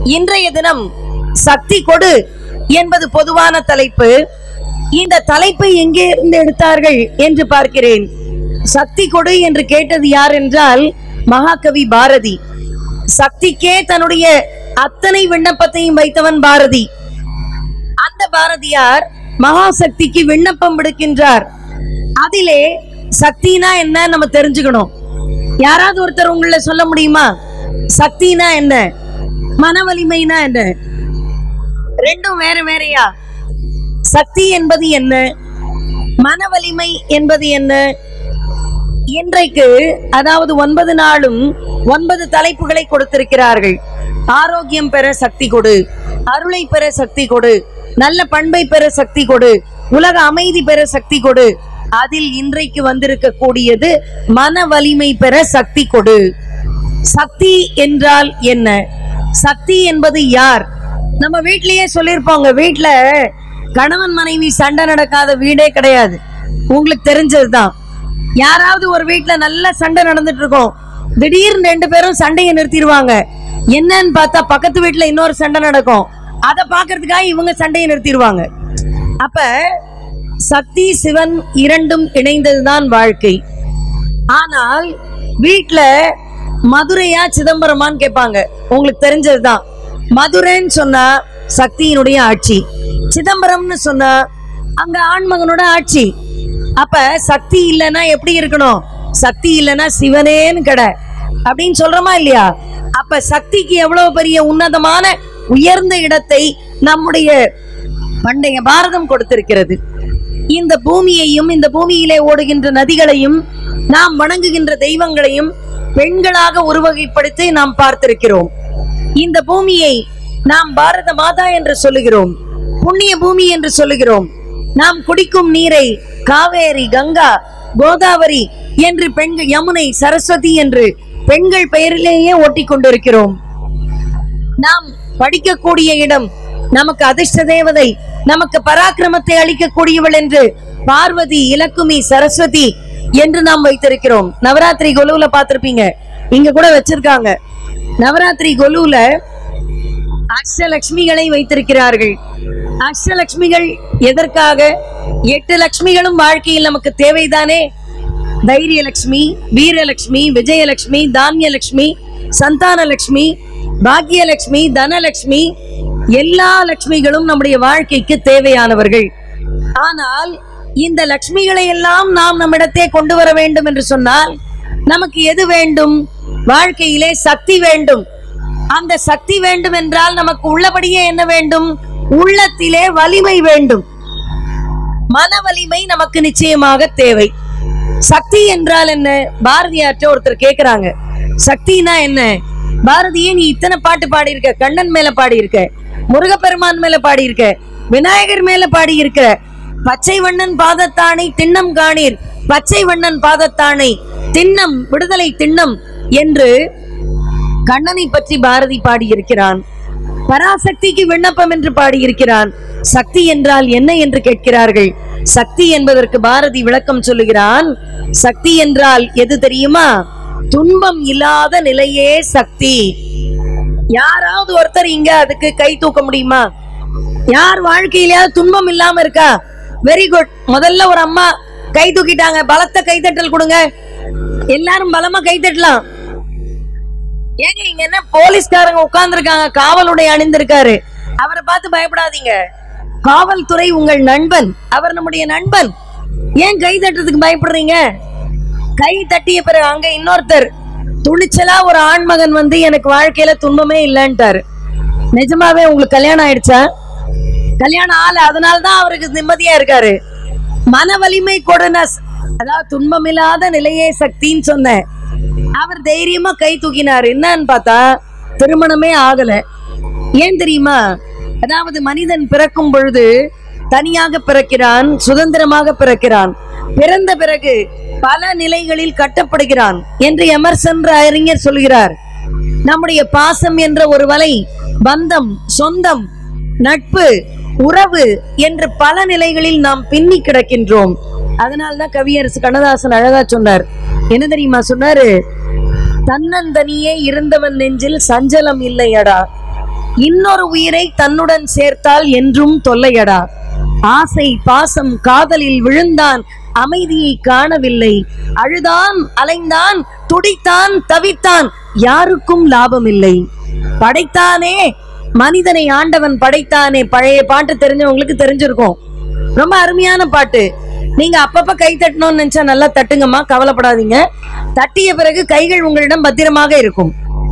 இன்றைய தினம் சக்தி கொடு என்பது பொதுவான தலைப்பு இந்த தலைப்பை எங்கே இருந்து எடுத்தார்கள் என்று பார்க்கிறேன் சக்தி கொடு என்று கேட்டது யார் என்றால் மகாகவி பாரதி சக்திக்கே தன்னுடைய அத்தனை விண்ணப்பத்தையும் வைத்தவன் பாரதி அந்த பாரதியார் மகாசக்திக்கு விண்ணப்பம் விடுக்கின்றார் அதிலே சக்தினா என்ன நம்ம தெரிஞ்சுக்கணும் யாராவது ஒருத்தர் உங்களை சொல்ல முடியுமா சக்தினா என்ன மன வலிமைனா என்ன ரெண்டும் வேற வேறயா சக்தி என்பது என்ன மன வலிமை என்பது என்ன இன்றைக்கு அதாவது ஒன்பது நாளும் ஒன்பது தலைப்புகளை கொடுத்திருக்கிறார்கள் ஆரோக்கியம் பெற சக்தி கொடு அருளை பெற சக்தி கொடு நல்ல பண்பை பெற சக்தி கொடு உலக அமைதி பெற சக்தி கொடு அதில் இன்றைக்கு வந்திருக்க கூடியது மன வலிமை பெற சக்தி கொடு சக்தி என்றால் என்ன சக்தி என்பது யார் நம்ம வீட்லயே சொல்லிருப்போங்க வீட்ல கணவன் மனைவி சண்டை நடக்காத வீடே கிடையாது உங்களுக்கு தெரிஞ்சதுதான் யாராவது ஒரு வீட்ல நல்ல சண்டை நடந்துட்டு இருக்கும் திடீர்னு ரெண்டு பேரும் சண்டையை நிறுத்திடுவாங்க என்னன்னு பார்த்தா பக்கத்து வீட்ல இன்னொரு சண்டை நடக்கும் அதை பார்க்கறதுக்காக இவங்க சண்டையை நிறுத்திடுவாங்க அப்ப சக்தி சிவன் இரண்டும் இணைந்ததுதான் வாழ்க்கை ஆனால் வீட்ல மதுரையா சிதம்பரமான்னு கேட்பாங்க உங்களுக்கு தெரிஞ்சதுதான் மதுரைன்னு சொன்னா சக்தியினுடைய ஆட்சி சிதம்பரம்னு சொன்னா அங்க ஆண்மகனோட ஆட்சி அப்ப சக்தி இல்லைன்னா எப்படி இருக்கணும் சக்தி இல்லைன்னா சிவனேன்னு கடை அப்படின்னு சொல்றோமா இல்லையா அப்ப சக்திக்கு எவ்வளவு பெரிய உன்னதமான உயர்ந்த இடத்தை நம்முடைய பண்டைய பாரதம் கொடுத்திருக்கிறது இந்த பூமியையும் இந்த பூமியிலே ஓடுகின்ற நதிகளையும் நாம் வணங்குகின்ற தெய்வங்களையும் பெண்களாக உருவகைப்படுத்தி நாம் பார்த்திருக்கிறோம் இந்த பூமியை நாம் பாரத மாதா என்று சொல்லுகிறோம் புண்ணிய பூமி என்று சொல்லுகிறோம் நாம் குடிக்கும் நீரை காவேரி கங்கா கோதாவரி என்று பெண்கள் யமுனை சரஸ்வதி என்று பெண்கள் பெயரிலேயே ஒட்டிக் கொண்டிருக்கிறோம் நாம் படிக்கக்கூடிய இடம் நமக்கு அதிர்ஷ்ட தேவதை நமக்கு பராக்கிரமத்தை அளிக்கக்கூடியவள் என்று பார்வதி இலக்குமி சரஸ்வதி என்று நாம் வைத்திருக்கிறோம் நவராத்திரி கொலுவுல பார்த்திருப்பீங்க இங்க கூட வச்சிருக்காங்க நவராத்திரி கொலுவுல அஷ்டலட்சுமிகளை வைத்திருக்கிறார்கள் அஷ்டலட்சுமிகள் எதற்காக எட்டு லட்சுமிகளும் வாழ்க்கையில் நமக்கு தேவைதானே தைரியலட்சுமி வீரலட்சுமி விஜயலட்சுமி தானியலட்சுமி சந்தானலட்சுமி பாக்கியலட்சுமி தனலட்சுமி எல்லா லட்சுமிகளும் நம்முடைய வாழ்க்கைக்கு தேவையானவர்கள் ஆனால் இந்த லட்சுமிகளை எல்லாம் நாம் நம்மிடத்தே கொண்டு வர வேண்டும் என்று சொன்னால் நமக்கு எது வேண்டும் வாழ்க்கையிலே சக்தி வேண்டும் அந்த சக்தி வேண்டும் என்றால் நமக்கு உள்ளபடியே என்ன வேண்டும் உள்ளத்திலே வலிமை வேண்டும் மன வலிமை நமக்கு நிச்சயமாக தேவை சக்தி என்றால் என்ன பாரதியார்ட்ட ஒருத்தர் கேக்குறாங்க சக்தினா என்ன பாரதியே நீ இத்தனை பாட்டு பாடியிருக்க கண்ணன் மேல பாடியிருக்க முருகப்பெருமான் மேல பாடியிருக்க விநாயகர் மேல பாடியிருக்க பச்சை வண்ணன் பாதத்தானை திண்ணம் காணீர் பச்சை வண்ணன் பாதத்தானை திண்ணம் விடுதலை திண்ணம் என்று கண்ணனை பற்றி பாரதி பாடியிருக்கிறான் பராசக்திக்கு விண்ணப்பம் என்று பாடியிருக்கிறான் சக்தி என்றால் என்ன என்று கேட்கிறார்கள் சக்தி என்பதற்கு பாரதி விளக்கம் சொல்லுகிறான் சக்தி என்றால் எது தெரியுமா துன்பம் இல்லாத நிலையே சக்தி யாராவது ஒருத்தர் இங்க அதுக்கு கை தூக்க முடியுமா யார் வாழ்க்கையிலயாவது துன்பம் இல்லாம இருக்கா வெரி குட் முதல்ல ஒரு அம்மா கை தூக்கிட்டாங்க பலத்த கைத்தட்டல் கொடுங்க எல்லாரும் பலமா கை தட்டலாம் ஏங்க இங்க என்ன போலீஸ்காரங்க உட்கார்ந்துருக்காங்க காவலுடைய அணிந்திருக்காரு அவரை பார்த்து பயப்படாதீங்க காவல்துறை உங்கள் நண்பன் அவர் நம்முடைய நண்பன் ஏன் கை தட்டுறதுக்கு பயப்படுறீங்க கை தட்டிய பிறகு அங்க இன்னொருத்தர் துணிச்சலா ஒரு ஆண்மகன் வந்து எனக்கு வாழ்க்கையில துன்பமே இல்லைன்ட்டாரு நிஜமாவே உங்களுக்கு கல்யாணம் ஆயிடுச்சா கல்யாணம் ஆள அதனால தான் அவருக்கு நிம்மதியா இருக்காரு மன வலிமை கொடுன அதாவது துன்பமில்லாத நிலையே சக்தின்னு சொன்னேன் அவர் தைரியமா கை தூக்கினார் என்னன்னு பார்த்தா திருமணமே ஆகல ஏன் தெரியுமா அதாவது மனிதன் பிறக்கும் பொழுது தனியாக பிறக்கிறான் சுதந்திரமாக பிறக்கிறான் பிறந்த பிறகு பல நிலைகளில் கட்டப்படுகிறான் என்று எமர்சன் அறிஞர் சொல்கிறார் நம்முடைய பாசம் என்ற ஒரு வலை பந்தம் சொந்தம் நட்பு உறவு என்று பல நிலைகளில் நாம் பின்னி கிடக்கின்றோம் அதனால்தான் கவியரசு கண்ணதாசன் அழகா சொன்னார் என்ன தெரியுமா சொன்னாரு தன்னந்தனியே இருந்தவன் நெஞ்சில் சஞ்சலம் இல்லையடா இன்னொரு உயிரை தன்னுடன் சேர்த்தால் என்றும் தொல்லையடா ஆசை பாசம் காதலில் விழுந்தான் அமைதியை காணவில்லை அழுதான் அலைந்தான் துடித்தான் தவித்தான் யாருக்கும் லாபமில்லை படைத்தானே மனிதனை ஆண்டவன் படைத்தானே பழைய பாட்டு தெரிஞ்சவங்களுக்கு தெரிஞ்சிருக்கும் ரொம்ப அருமையான பாட்டு நீங்க அப்பப்ப கை தட்டணும்னு நினைச்சா நல்லா தட்டுங்கம்மா கவலைப்படாதீங்க தட்டிய பிறகு கைகள் உங்களிடம் பத்திரமாக இருக்கும்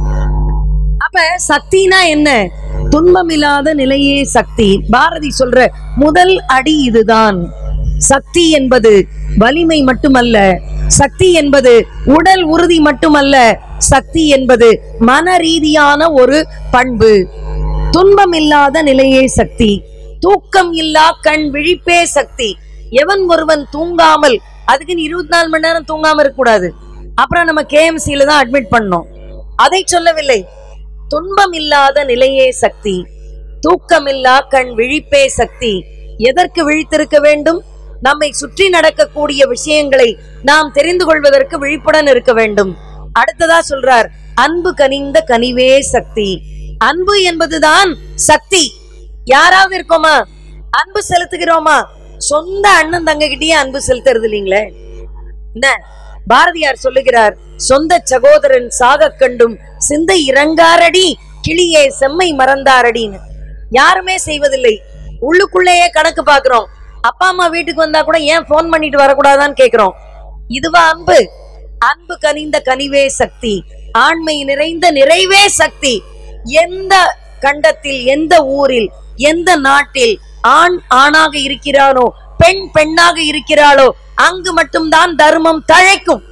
அப்ப சக்தினா என்ன துன்பமில்லாத நிலையே சக்தி பாரதி சொல்ற முதல் அடி இதுதான் சக்தி என்பது வலிமை மட்டுமல்ல சக்தி என்பது உடல் உறுதி மட்டுமல்ல சக்தி என்பது மன ரீதியான ஒரு பண்பு துன்பம் இல்லாத நிலையே சக்தி தூக்கம் இல்லா கண் விழிப்பே சக்தி எவன் ஒருவன் தூங்காமல் அதுக்குன்னு இருபத்தி நாலு மணி நேரம் தூங்காம இருக்க கூடாது அப்புறம் நம்ம கேஎம்சியில தான் அட்மிட் பண்ணோம் அதை சொல்லவில்லை துன்பம் இல்லாத நிலையே சக்தி தூக்கமில்லா கண் விழிப்பே சக்தி எதற்கு விழித்திருக்க வேண்டும் நம்மை சுற்றி நடக்கக்கூடிய விஷயங்களை நாம் தெரிந்து கொள்வதற்கு விழிப்புடன் இருக்க வேண்டும் அடுத்ததா சொல்றார் அன்பு கனிந்த கனிவே சக்தி அன்பு என்பதுதான் சக்தி யாராவது இருக்கோமா அன்பு செலுத்துகிறோமா சொந்த அண்ணன் தங்ககிட்டயே அன்பு செலுத்துறது இல்லைங்களே என்ன பாரதியார் சொல்லுகிறார் சொந்த சகோதரன் சாக கண்டும் சிந்தை இறங்காரடி கிளியே செம்மை மறந்தாரடின்னு யாருமே செய்வதில்லை உள்ளுக்குள்ளேயே கணக்கு பாக்குறோம் அப்பா அம்மா வீட்டுக்கு வந்தா கூட ஏன் ஃபோன் பண்ணிட்டு வரக்கூடாதான்னு கேக்குறோம் இதுவா அன்பு அன்பு கனிந்த கனிவே சக்தி ஆண்மை நிறைந்த நிறைவே சக்தி எந்த கண்டத்தில் எந்த ஊரில் எந்த நாட்டில் ஆண் ஆணாக இருக்கிறானோ பெண் பெண்ணாக இருக்கிறாளோ அங்கு மட்டும்தான் தர்மம் தழைக்கும்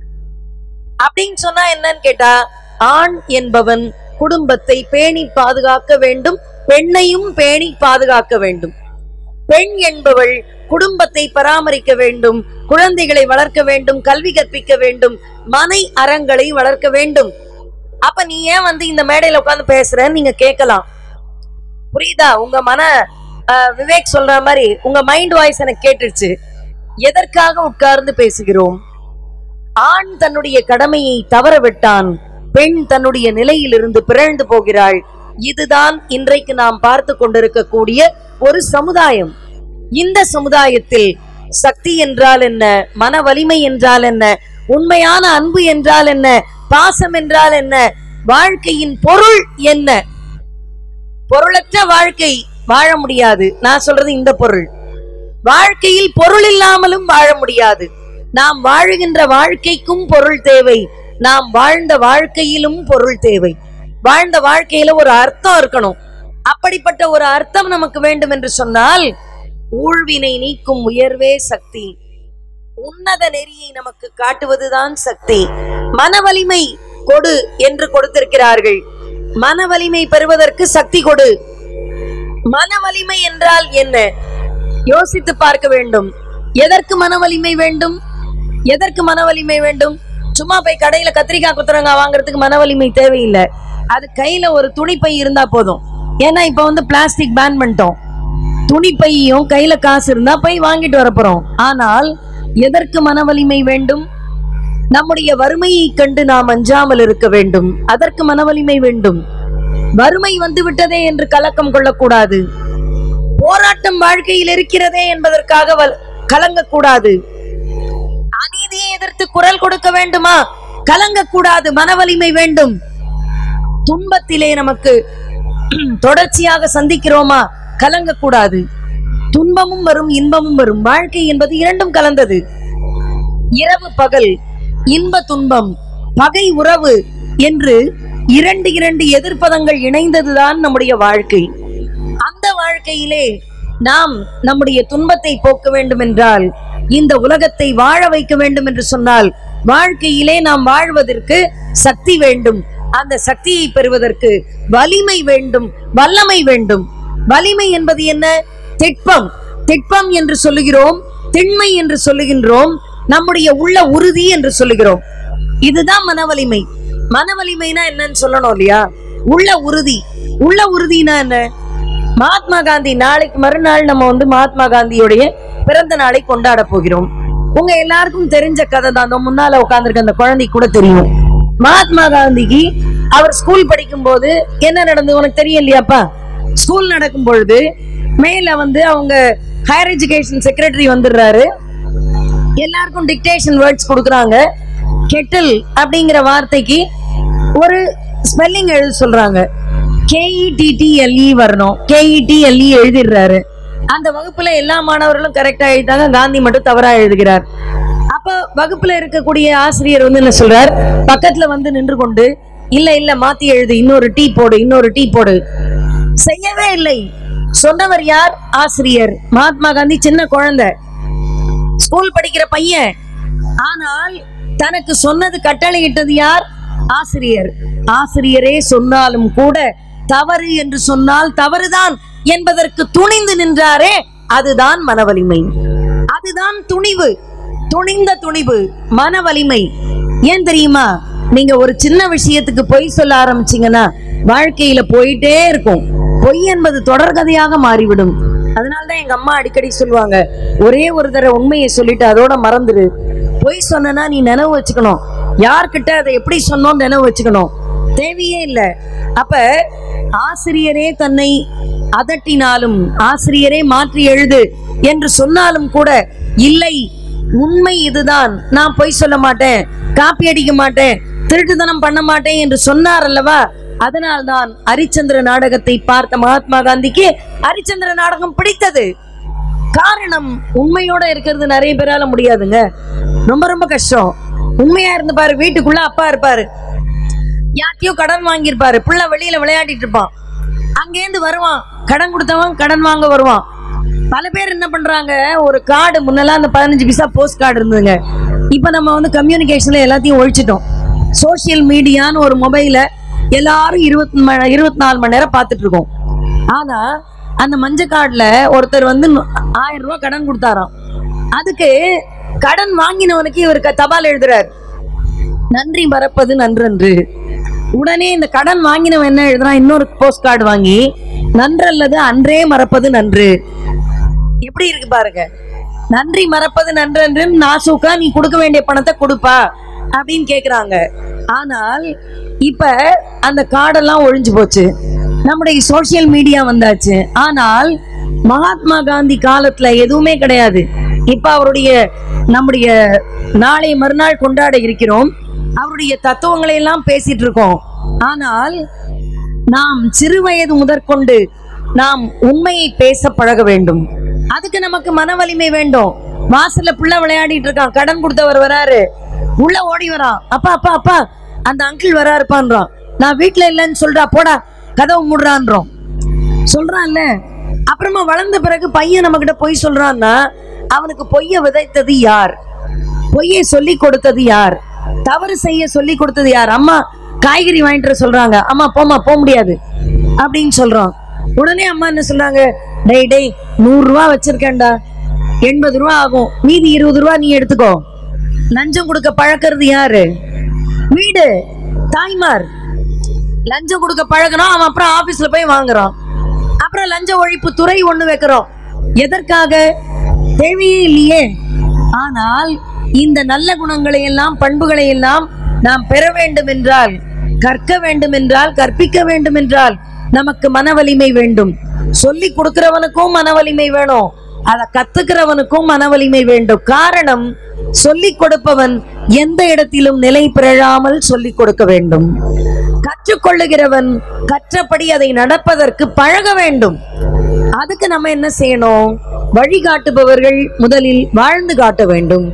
அப்படின்னு சொன்னா என்னன்னு கேட்டா ஆண் என்பவன் குடும்பத்தை பேணி பாதுகாக்க வேண்டும் பெண்ணையும் பேணி பாதுகாக்க வேண்டும் பெண் என்பவள் குடும்பத்தை பராமரிக்க வேண்டும் குழந்தைகளை வளர்க்க வேண்டும் கல்வி கற்பிக்க வேண்டும் மனை அறங்களை வளர்க்க வேண்டும் அப்ப நீ ஏன் வந்து இந்த மேடையில உட்கார்ந்து பேசுறன்னு நீங்க கேட்கலாம் புரியுதா உங்க மன அஹ், விவேக் சொல்ற மாதிரி உங்க மைண்ட் வாய்ஸ் எனக்கு கேட்டுருச்சு எதற்காக உட்கார்ந்து பேசுகிறோம் ஆண் தன்னுடைய கடமையை தவற விட்டான் பெண் தன்னுடைய நிலையிலிருந்து பிறழ்ந்து போகிறாள் இதுதான் இன்றைக்கு நாம் பார்த்து கொண்டிருக்கக்கூடிய ஒரு சமுதாயம் இந்த சமுதாயத்தில் சக்தி என்றால் என்ன மன வலிமை என்றால் என்ன உண்மையான அன்பு என்றால் என்ன பாசம் என்றால் என்ன வாழ்க்கையின் பொருள் என்ன பொருளற்ற வாழ்க்கை வாழ முடியாது நான் சொல்றது இந்த பொருள் வாழ்க்கையில் பொருள் இல்லாமலும் வாழ முடியாது நாம் வாழுகின்ற வாழ்க்கைக்கும் பொருள் தேவை நாம் வாழ்ந்த வாழ்க்கையிலும் பொருள் தேவை வாழ்ந்த வாழ்க்கையில ஒரு அர்த்தம் இருக்கணும் அப்படிப்பட்ட ஒரு அர்த்தம் நமக்கு வேண்டும் என்று சொன்னால் ஊழ்வினை நீக்கும் உயர்வே சக்தி உன்னத நெறியை நமக்கு காட்டுவதுதான் சக்தி மன வலிமை கொடு என்று கொடுத்திருக்கிறார்கள் மன வலிமை பெறுவதற்கு சக்தி கொடு மன வலிமை என்றால் என்ன யோசித்து பார்க்க வேண்டும் எதற்கு மன வலிமை வேண்டும் எதற்கு மன வலிமை வேண்டும் சும்மா போய் கடையில கத்திரிக்காய் குத்துறங்காய் வாங்குறதுக்கு மன வலிமை தேவையில்லை அது கையில ஒரு துணிப்பை இருந்தா போதும் ஏன்னா இப்ப வந்து பிளாஸ்டிக் பேன் பண்ணிட்டோம் துணிப்பையும் கையில காசு இருந்தா போய் வாங்கிட்டு வரப்போறோம் ஆனால் எதற்கு மன வலிமை வேண்டும் நம்முடைய வறுமையை கண்டு நாம் அஞ்சாமல் இருக்க வேண்டும் அதற்கு மன வலிமை வேண்டும் வறுமை வந்து விட்டதே என்று கலக்கம் கொள்ளக்கூடாது போராட்டம் வாழ்க்கையில் இருக்கிறதே என்பதற்காக வல்- கலங்கக்கூடாது அநீதியை எதிர்த்து குரல் கொடுக்க வேண்டுமா கலங்கக்கூடாது மன வலிமை வேண்டும் துன்பத்திலே நமக்கு தொடர்ச்சியாக சந்திக்கிறோமா கலங்கக்கூடாது துன்பமும் வரும் இன்பமும் வரும் வாழ்க்கை என்பது இரண்டும் கலந்தது இரவு பகல் இன்ப துன்பம் பகை உறவு என்று இரண்டு இரண்டு எதிர்ப்பதங்கள் இணைந்ததுதான் நம்முடைய வாழ்க்கை அந்த வாழ்க்கையிலே நாம் நம்முடைய துன்பத்தை போக்க வேண்டும் என்றால் இந்த உலகத்தை வாழ வைக்க வேண்டும் என்று சொன்னால் வாழ்க்கையிலே நாம் வாழ்வதற்கு சக்தி வேண்டும் அந்த சக்தியை பெறுவதற்கு வலிமை வேண்டும் வல்லமை வேண்டும் வலிமை என்பது என்ன திட்பம் திட்பம் என்று சொல்லுகிறோம் திண்மை என்று சொல்லுகின்றோம் நம்முடைய உள்ள உறுதி என்று சொல்லுகிறோம் இதுதான் மன வலிமை மன வலிமைனா என்னன்னு சொல்லணும் இல்லையா உள்ள உறுதி உள்ள உறுதினா என்ன மகாத்மா காந்தி நாளைக்கு மறுநாள் நம்ம வந்து மகாத்மா காந்தியுடைய பிறந்த நாளை கொண்டாட போகிறோம் உங்க எல்லாருக்கும் தெரிஞ்ச கதை தான் அந்த முன்னால உட்கார்ந்திருக்க அந்த குழந்தை கூட தெரியும் மகாத்மா காந்திக்கு அவர் ஸ்கூல் படிக்கும் போது என்ன நடந்தது உனக்கு தெரியும் இல்லையாப்பா ஸ்கூல் நடக்கும் பொழுது மேல வந்து அவங்க ஹையர் எஜுகேஷன் செக்ரட்டரி வந்துடுறாரு எல்லாருக்கும் டிக்டேஷன் வேர்ட்ஸ் கொடுக்குறாங்க கெட்டில் அப்படிங்கிற வார்த்தைக்கு ஒரு ஸ்பெல்லிங் எழுத சொல்றாங்க கேஇடிடிஎல்இ வரணும் கேஇடிஎல்இ எழுதிடுறாரு அந்த வகுப்புல எல்லா மாணவர்களும் கரெக்டா எழுதிட்டாங்க காந்தி மட்டும் தவறா எழுதுகிறார் அப்ப வகுப்புல இருக்கக்கூடிய ஆசிரியர் வந்து என்ன சொல்றார் பக்கத்துல வந்து நின்று கொண்டு இல்ல இல்ல மாத்தி எழுது இன்னொரு டீ போடு இன்னொரு டீ போடு செய்யவே இல்லை சொன்னவர் யார் ஆசிரியர் மகாத்மா காந்தி சின்ன குழந்தை ஸ்கூல் படிக்கிற பையன் ஆனால் தனக்கு சொன்னது கட்டளையிட்டது யார் ஆசிரியர் ஆசிரியரே சொன்னாலும் கூட தவறு என்று சொன்னால் தவறுதான் என்பதற்கு துணிந்து நின்றாரே அதுதான் மனவலிமை அதுதான் துணிவு துணிந்த துணிவு மன வலிமை ஏன் தெரியுமா நீங்க ஒரு சின்ன விஷயத்துக்கு பொய் சொல்ல ஆரம்பிச்சீங்கன்னா வாழ்க்கையில போயிட்டே இருக்கும் பொய் என்பது தொடர்கதையாக மாறிவிடும் அதனாலதான் எங்க அம்மா அடிக்கடி சொல்லுவாங்க ஒரே ஒரு தடவை உண்மையை சொல்லிட்டு அதோட மறந்துடு பொய் சொன்னா நீ நினைவு வச்சுக்கணும் யார்கிட்ட அதை எப்படி சொன்னோம் நினைவு வச்சுக்கணும் தேவையே இல்லை அப்ப ஆசிரியரே தன்னை அதட்டினாலும் ஆசிரியரே மாற்றி எழுது என்று சொன்னாலும் கூட இல்லை உண்மை இதுதான் நான் பொய் சொல்ல மாட்டேன் காப்பி அடிக்க மாட்டேன் திருட்டுத்தனம் பண்ண மாட்டேன் என்று சொன்னார் அல்லவா அதனால்தான் ஹரிச்சந்திர நாடகத்தை பார்த்த மகாத்மா காந்திக்கு ஹரிச்சந்திர நாடகம் பிடித்தது காரணம் உண்மையோட இருக்கிறது நிறைய பேரால முடியாதுங்க ரொம்ப ரொம்ப கஷ்டம் உண்மையா இருந்து பாரு வீட்டுக்குள்ள அப்பா இருப்பாரு யார்கிட்டயோ கடன் வாங்கியிருப்பாரு பிள்ளை வெளியில விளையாடிட்டு இருப்பான் அங்கேருந்து வருவான் கடன் கொடுத்தவன் கடன் வாங்க வருவான் பல பேர் என்ன பண்றாங்க ஒரு கார்டு முன்னெல்லாம் அந்த பதினஞ்சு பைசா போஸ்ட் கார்டு இருந்ததுங்க இப்போ நம்ம வந்து கம்யூனிகேஷன்ல எல்லாத்தையும் ஒழிச்சிட்டோம் சோஷியல் மீடியான்னு ஒரு மொபைல எல்லாரும் இருபத்தி ம- இருபத்தி நாலு மணி நேரம் பார்த்துட்டு இருக்கோம் ஆனா அந்த மஞ்ச கார்டுல ஒருத்தர் வந்து நு- ஆயிரம் ரூபாய் கடன் கொடுத்தாராம் அதுக்கு கடன் வாங்கினவனுக்கு இவர் க- தபால் எழுதுறாரு நன்றி மறப்பது நன்றன்று உடனே இந்த கடன் வாங்கினவன் என்ன எழுதுறான் இன்னொரு போஸ்ட் கார்டு வாங்கி நன்றல்லது அன்றே மறப்பது நன்று எப்படி இருக்கு பாருங்க நன்றி மறப்பது நன்றன்று நாசூக்கா நீ கொடுக்க வேண்டிய பணத்தை கொடுப்பா அப்படின்னு கேக்குறாங்க ஆனால் இப்ப அந்த கார்டெல்லாம் ஒழிஞ்சு போச்சு நம்முடைய சோஷியல் மீடியா வந்தாச்சு ஆனால் மகாத்மா காந்தி காலத்துல எதுவுமே கிடையாது இப்ப அவருடைய நம்முடைய நாளை மறுநாள் கொண்டாட இருக்கிறோம் அவருடைய தத்துவங்களை எல்லாம் பேசிட்டு இருக்கோம் ஆனால் நாம் சிறு வயது முதற்கொண்டு நாம் உண்மையை பேச பழக வேண்டும் அதுக்கு நமக்கு மன வலிமை வேண்டும் வாசல்ல புள்ள விளையாடிட்டு இருக்கான் கடன் கொடுத்தவர் வராரு உள்ள ஓடி வரான் அப்பா அப்பா அப்பா அந்த அங்கிள் வராருப்பான்றான் நான் வீட்ல இல்லைன்னு சொல்றா போடா கதவு மூடுறான்றோம் சொல்றான்ல அப்புறமா வளர்ந்த பிறகு பையன் நம்ம கிட்ட பொய் சொல்றான்னா அவனுக்கு பொய்ய விதைத்தது யார் பொய்யை சொல்லி கொடுத்தது யார் தவறு செய்ய சொல்லி கொடுத்தது யார் அம்மா காய்கறி வாங்கிட்டு வர சொல்றாங்க அம்மா போம்மா போக முடியாது அப்படின்னு சொல்றோம் உடனே அம்மா என்ன சொல்றாங்க டேய் டேய் நூறு ரூபா வச்சிருக்கேன்டா எண்பது ரூபா ஆகும் மீதி இருபது ரூபா நீ எடுத்துக்கோ லஞ்சம் கொடுக்க பழக்கிறது யாரு வீடு தாய்மார் லஞ்சம் கொடுக்க பழகுறோம் அவன் அப்புறம் ஆபீஸ்ல போய் வாங்குறான் அப்புறம் லஞ்ச ஒழிப்பு துறை ஒண்ணு வைக்கிறோம் எதற்காக தேவையே இல்லையே ஆனால் இந்த நல்ல குணங்களை எல்லாம் பண்புகளை எல்லாம் நாம் பெற வேண்டும் என்றால் கற்க வேண்டும் என்றால் கற்பிக்க வேண்டும் என்றால் நமக்கு மன வலிமை வேண்டும் சொல்லி கொடுக்கிறவனுக்கும் மன வலிமை வேணும் அதை கத்துக்கிறவனுக்கும் மன வலிமை வேண்டும் காரணம் சொல்லிக் கொடுப்பவன் எந்த இடத்திலும் நிலை பிறழாமல் சொல்லிக் கொடுக்க வேண்டும் கற்றுக்கொள்ளுகிறவன் கற்றபடி அதை நடப்பதற்கு பழக வேண்டும் அதுக்கு நம்ம என்ன செய்யணும் வழிகாட்டுபவர்கள் முதலில் வாழ்ந்து காட்ட வேண்டும்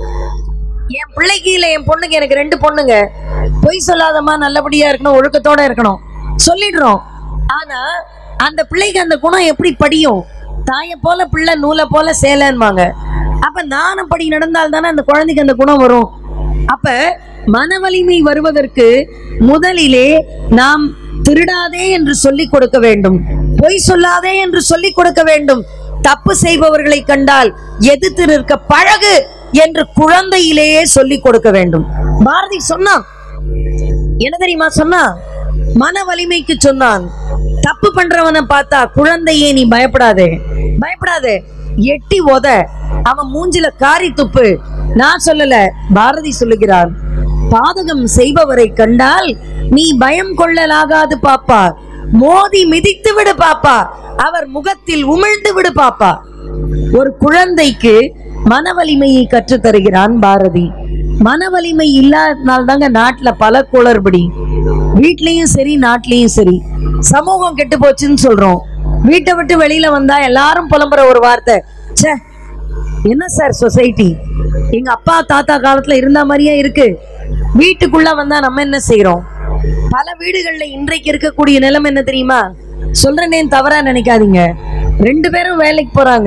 என் பிள்ளைக்கு இல்ல என் பொண்ணுக்கு எனக்கு ரெண்டு பொண்ணுங்க பொய் சொல்லாதம்மா நல்லபடியா இருக்கணும் ஒழுக்கத்தோட இருக்கணும் சொல்லிடுறோம் ஆனா அந்த பிள்ளைக்கு அந்த குணம் எப்படி படியும் தாயை போல பிள்ளை நூலை போல சேலன்பாங்க அப்ப நானும் படி நடந்தால் தானே அந்த குழந்தைக்கு அந்த குணம் வரும் அப்ப மன வலிமை வருவதற்கு முதலிலே நாம் திருடாதே என்று சொல்லிக் கொடுக்க வேண்டும் பொய் சொல்லாதே என்று சொல்லிக் கொடுக்க வேண்டும் தப்பு செய்பவர்களை கண்டால் எதிர்த்து நிற்க பழகு என்று குழந்தையிலேயே சொல்லிக் கொடுக்க வேண்டும் பாரதி சொன்னான் என்ன தெரியுமா சொன்னா மன வலிமைக்கு சொன்னான் தப்பு பண்றவனை பார்த்தா குழந்தையே நீ பயப்படாதே பயப்படாதே எட்டி உத அவன் மூஞ்சில காரி துப்பு நான் சொல்லல பாரதி சொல்லுகிறான் பாதகம் செய்பவரை கண்டால் நீ பயம் கொள்ளலாகாது பாப்பா மோதி மிதித்து விடு பாப்பா அவர் முகத்தில் உமிழ்ந்து விடு பாப்பா ஒரு குழந்தைக்கு மன வலிமையை கற்றுத் தருகிறான் பாரதி மன வலிமை இல்லாதனால தாங்க நாட்டுல பல குளறுபடி வீட்லயும் சரி நாட்டிலயும் சரி சமூகம் கெட்டு போச்சுன்னு சொல்றோம் வீட்டை விட்டு வெளியில வந்தா எல்லாரும் புலம்புற ஒரு வார்த்தை ச்சே என்ன சார் சொசைட்டி எங்க அப்பா தாத்தா காலத்துல இருந்த மாதிரியே இருக்கு வீட்டுக்குள்ள வந்தா நம்ம என்ன செய்றோம் பல வீடுகள்ல இன்றைக்கு இருக்கக்கூடிய நிலைமை என்ன தெரியுமா சொல்றேனே தவறா நினைக்காதீங்க ரெண்டு பேரும் வேலைக்கு போறாங்க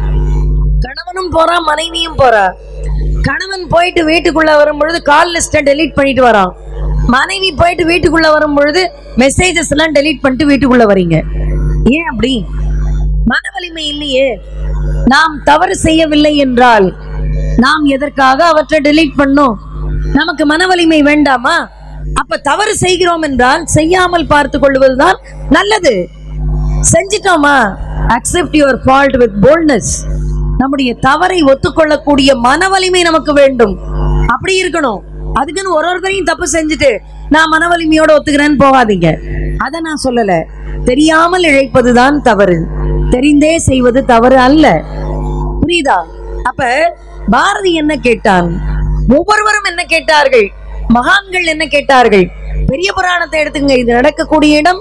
கணவனும் போறான் மனைவியும் போறா கணவன் போயிட்டு வீட்டுக்குள்ள வரும் பொழுது கால் லிஸ்ட்டை டெலீட் பண்ணிட்டு வரான் மனைவி போயிட்டு வீட்டுக்குள்ள வரும் பொழுது மெசேஜஸ் எல்லாம் டெலீட் பண்ணிட்டு வீட்டுக்குள்ள வரீங்க ஏன் அப்படி மன வலிமை இல்லையே நாம் தவறு செய்யவில்லை என்றால் நாம் எதற்காக அவற்றை டெலீட் பண்ணோம் நமக்கு மன வலிமை வேண்டாமா அப்ப தவறு செய்கிறோம் என்றால் செய்யாமல் பார்த்து கொள்வதுதான் நல்லது செஞ்சிட்டோமா accept your fault with boldness நம்முடைய தவறை ஒத்துக்கொள்ளக்கூடிய மன வலிமை நமக்கு வேண்டும் அப்படி இருக்கணும் அதுக்குன்னு ஒரு ஒருத்தரையும் தப்பு செஞ்சுட்டு நான் மன வலிமையோட ஒத்துக்கிறேன்னு போகாதீங்க அதை நான் சொல்லல தெரியாமல் இழைப்பதுதான் தவறு தெரிந்தே செய்வது தவறு அல்ல புரியுதா அப்ப பாரதி என்ன கேட்டான் ஒவ்வொருவரும் என்ன கேட்டார்கள் மகான்கள் என்ன கேட்டார்கள் பெரிய புராணத்தை எடுத்துங்க இது நடக்கக்கூடிய இடம்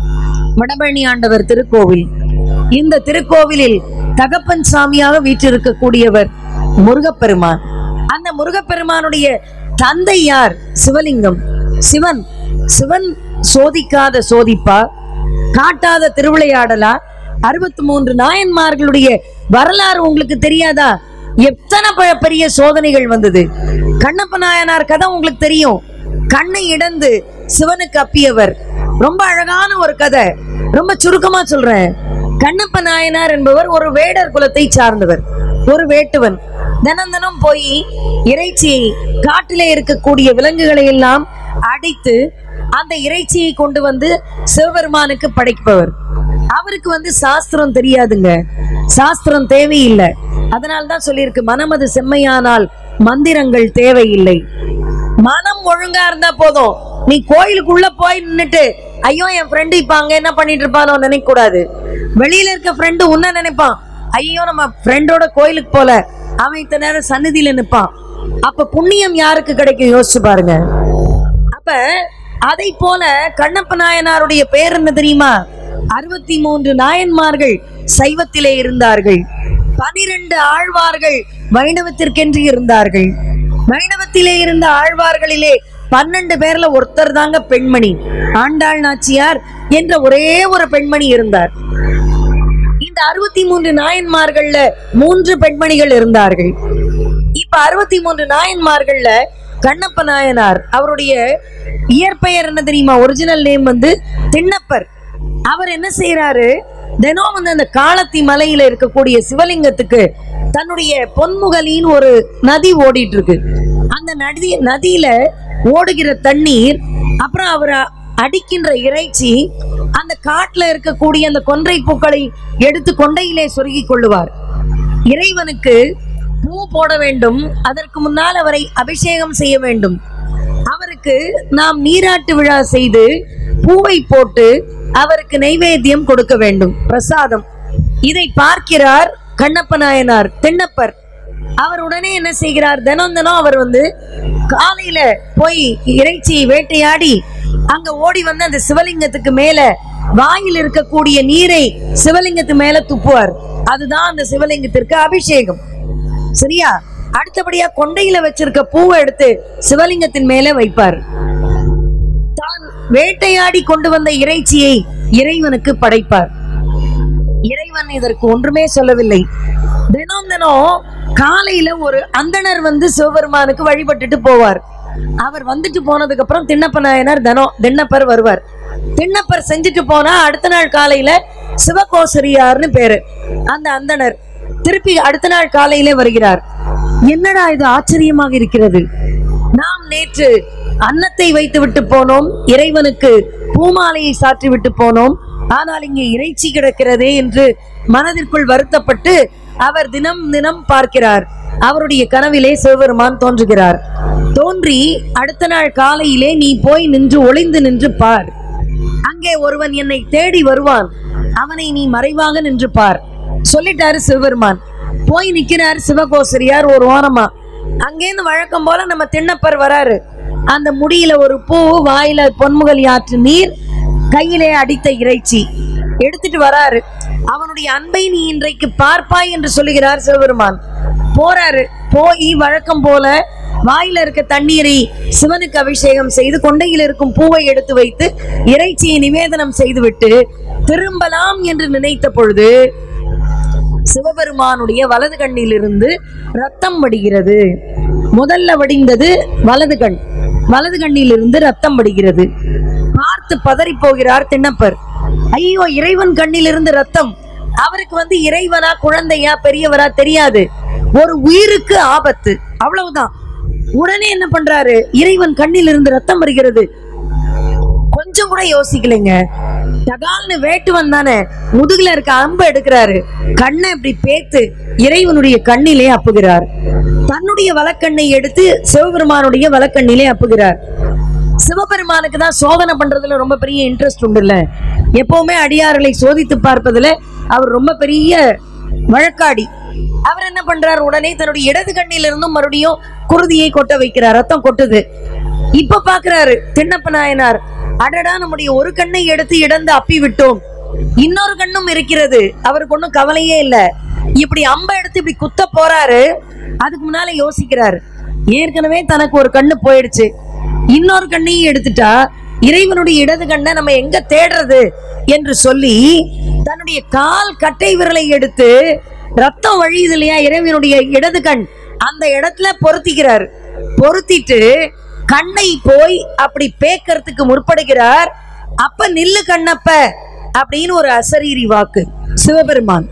வடபழனி ஆண்டவர் திருக்கோவில் இந்த திருக்கோவிலில் தகப்பன் சாமியாக வீற்றிருக்கக்கூடியவர் முருகப்பெருமான் அந்த முருகப்பெருமானுடைய தந்தை யார் சிவலிங்கம் சிவன் சிவன் சோதிக்காத சோதிப்பா காட்டாத திருவிளையாடலா அறுபத்தி மூன்று நாயன்மார்களுடைய வரலாறு உங்களுக்கு தெரியாதா எத்தனை ப- பெரிய சோதனைகள் வந்தது கண்ணப்ப நாயனார் கதை உங்களுக்கு தெரியும் கண்ணை இடந்து சிவனுக்கு அப்பியவர் ரொம்ப அழகான ஒரு கதை ரொம்ப சுருக்கமா சொல்றேன் கண்ணப்ப நாயனார் என்பவர் ஒரு வேடர் குலத்தை சார்ந்தவர் ஒரு வேட்டுவன் தினம் தினம் போய் இறைச்சியை காட்டிலே இருக்கக்கூடிய விலங்குகளை எல்லாம் அடித்து அந்த இறைச்சியை கொண்டு வந்து சிவபெருமானுக்கு படைப்பவர் அவருக்கு வந்து சாஸ்திரம் தெரியாதுங்க சாஸ்திரம் தேவையில்லை அதனால தான் சொல்லியிருக்கு மனமது செம்மையானால் மந்திரங்கள் தேவையில்லை மனம் ஒழுங்கா இருந்தா போதும் நீ கோயிலுக்குள்ள போய் நின்னுட்டு ஐயோ என் ஃப்ரெண்டு இப்ப அங்க என்ன பண்ணிட்டு இருப்பானோ நினைக்க கூடாது வெளியில இருக்க ஃப்ரெண்டு உன்ன நினைப்பான் ஐயோ நம்ம ஃப்ரெண்டோட கோயிலுக்கு போல அவன் இத்தனை நேரம் சந்நிதியில நிப்பான் அப்ப புண்ணியம் யாருக்கு கிடைக்கும் யோசிச்சு பாருங்க அப்ப அதை போல கண்ணப்ப நாயனாருடைய பேர் என்ன தெரியுமா அறுபத்தி மூன்று நாயன்மார்கள் சைவத்திலே இருந்தார்கள் பனிரெண்டு ஆழ்வார்கள் வைணவத்திற்கென்று இருந்தார்கள் வைணவத்திலே இருந்த ஆழ்வார்களிலே பன்னெண்டு பேர்ல ஒருத்தர் தாங்க பெண்மணி ஆண்டாள் நாச்சியார் என்ற ஒரே ஒரு பெண்மணி இருந்தார் இந்த அறுபத்தி மூன்று நாயன்மார்கள்ல மூன்று பெண்மணிகள் இருந்தார்கள் இப்ப அறுபத்தி மூன்று நாயன்மார்கள்ல கண்ணப்ப நாயனார் அவருடைய இயற்பெயர் என்ன தெரியுமா ஒரிஜினல் நேம் வந்து திண்ணப்பர் அவர் என்ன செய்யறாரு தினம் வந்து அந்த காளத்தி மலையில இருக்கக்கூடிய சிவலிங்கத்துக்கு தன்னுடைய பொன்முகலின்னு ஒரு நதி ஓடிட்டு இருக்கு அந்த நதி நதியில ஓடுகிற தண்ணீர் அப்புறம் அவர் அடிக்கின்ற இறைச்சி அந்த காட்டுல இருக்கக்கூடிய அந்த கொன்றை பூக்களை எடுத்து கொண்டையிலே சொருகிக் கொள்ளுவார் இறைவனுக்கு பூ போட வேண்டும் அதற்கு முன்னால் அவரை அபிஷேகம் செய்ய வேண்டும் அவருக்கு நாம் நீராட்டு விழா செய்து பூவை போட்டு அவருக்கு நைவேத்தியம் கொடுக்க வேண்டும் பிரசாதம் இதை பார்க்கிறார் கண்ணப்ப நாயனார் தென்னப்பர் அவர் உடனே என்ன செய்கிறார் தினம் தினம் அவர் வந்து காலையில போய் இறைச்சி வேட்டையாடி அங்க ஓடி வந்து அந்த சிவலிங்கத்துக்கு மேல வாயில் இருக்கக்கூடிய நீரை சிவலிங்கத்து மேல துப்புவார் அதுதான் அந்த சிவலிங்கத்திற்கு அபிஷேகம் சரியா அடுத்தபடியா கொண்டையில வச்சிருக்க பூவை எடுத்து சிவலிங்கத்தின் மேல வைப்பார் தான் வேட்டையாடி கொண்டு வந்த இறைச்சியை இறைவனுக்கு படைப்பார் இறைவன் இதற்கு ஒன்றுமே சொல்லவில்லை தினம் தினம் காலையில ஒரு அந்தணர் வந்து சிவபெருமானுக்கு வழிபட்டுட்டு போவார் அவர் வந்துட்டு போனதுக்கு அப்புறம் திண்ணப்ப நாயனார் தினம் திண்ணப்பர் வருவார் திண்ணப்பர் செஞ்சுட்டு போனா அடுத்த நாள் காலையில சிவகோசரியார்னு பேரு அந்த அந்தணர் திருப்பி அடுத்த நாள் காலையிலே வருகிறார் என்னடா இது ஆச்சரியமாக இருக்கிறது நாம் நேற்று அன்னத்தை வைத்து விட்டு போனோம் இறைவனுக்கு பூமாலையை சாற்றி விட்டு போனோம் ஆனால் இங்கே இறைச்சி கிடக்கிறதே என்று மனதிற்குள் வருத்தப்பட்டு அவர் தினம் தினம் பார்க்கிறார் அவருடைய கனவிலே சிவபெருமான் தோன்றுகிறார் தோன்றி அடுத்த நாள் காலையிலே நீ போய் நின்று ஒளிந்து நின்று பார் அங்கே ஒருவன் என்னை தேடி வருவான் அவனை நீ மறைவாக நின்று பார் சொல்லிட்டாரு சிவபெருமான் போய் நிக்கிறார் சிவகோசரியார் ஒரு ஓரமா அங்கேருந்து வழக்கம் போல நம்ம திண்ணப்பர் வராரு அந்த முடியில ஒரு பூ வாயில பொன்முகல் ஆற்று நீர் கையிலே அடித்த இறைச்சி எடுத்துட்டு வராரு அவனுடைய அன்பை நீ இன்றைக்கு பார்ப்பாய் என்று சொல்லுகிறார் சிவபெருமான் போறாரு போய் வழக்கம் போல வாயில இருக்க தண்ணீரை சிவனுக்கு அபிஷேகம் செய்து கொண்டையில் இருக்கும் பூவை எடுத்து வைத்து இறைச்சியை நிவேதனம் செய்துவிட்டு திரும்பலாம் என்று நினைத்த பொழுது சிவபெருமானுடைய வலது கண்ணிலிருந்து ரத்தம் வடிகிறது முதல்ல வடிந்தது வலது கண் வலது கண்ணிலிருந்து ரத்தம் வடிகிறது பார்த்து பதறி போகிறார் திண்ணப்பர் ஐயோ இறைவன் கண்ணிலிருந்து ரத்தம் அவருக்கு வந்து இறைவனா குழந்தையா பெரியவரா தெரியாது ஒரு உயிருக்கு ஆபத்து அவ்வளவுதான் உடனே என்ன பண்றாரு இறைவன் கண்ணிலிருந்து ரத்தம் வருகிறது கொஞ்சம் கூட யோசிக்கலைங்க டகால்னு வேட்டுவன் தானே முதுகுல இருக்க அம்பு எடுக்கிறாரு கண்ணை இப்படி பேத்து இறைவனுடைய கண்ணிலே அப்புகிறார் தன்னுடைய வலக்கண்ணை எடுத்து சிவபெருமானுடைய வலக்கண்ணிலே அப்புகிறார் சிவபெருமானுக்கு தான் சோதனை பண்றதுல ரொம்ப பெரிய இன்ட்ரெஸ்ட் உண்டு இல்ல எப்பவுமே அடியார்களை சோதித்து பார்ப்பதுல அவர் ரொம்ப பெரிய வழக்காடி அவர் என்ன பண்றார் உடனே தன்னுடைய இடது கண்ணில இருந்தும் மறுபடியும் குருதியை கொட்ட வைக்கிறார் ரத்தம் கொட்டுது இப்ப பாக்குறாரு திண்ணப்ப நாயனார் அடடா நம்முடைய ஒரு கண்ணை எடுத்து இடந்து அப்பி விட்டோம் இன்னொரு கண்ணும் இருக்கிறது அவருக்கு ஒண்ணும் கவலையே இல்ல இப்படி அம்ப எடுத்து இப்படி குத்த போறாரு அதுக்கு முன்னால யோசிக்கிறாரு ஏற்கனவே தனக்கு ஒரு கண்ணு போயிடுச்சு இன்னொரு கண்ணையும் எடுத்துட்டா இறைவனுடைய இடது கண்ணை நம்ம எங்க தேடுறது என்று சொல்லி தன்னுடைய கால் கட்டை விரலை எடுத்து ரத்தம் வழியுது இல்லையா இறைவனுடைய இடது கண் அந்த இடத்துல பொருத்திக்கிறார் பொருத்திட்டு கண்ணை போய் அப்படி பேக்கறதுக்கு முற்படுகிறார் அப்ப நில்லு கண்ணப்ப அப்படின்னு ஒரு அசரீரி வாக்கு சிவபெருமான்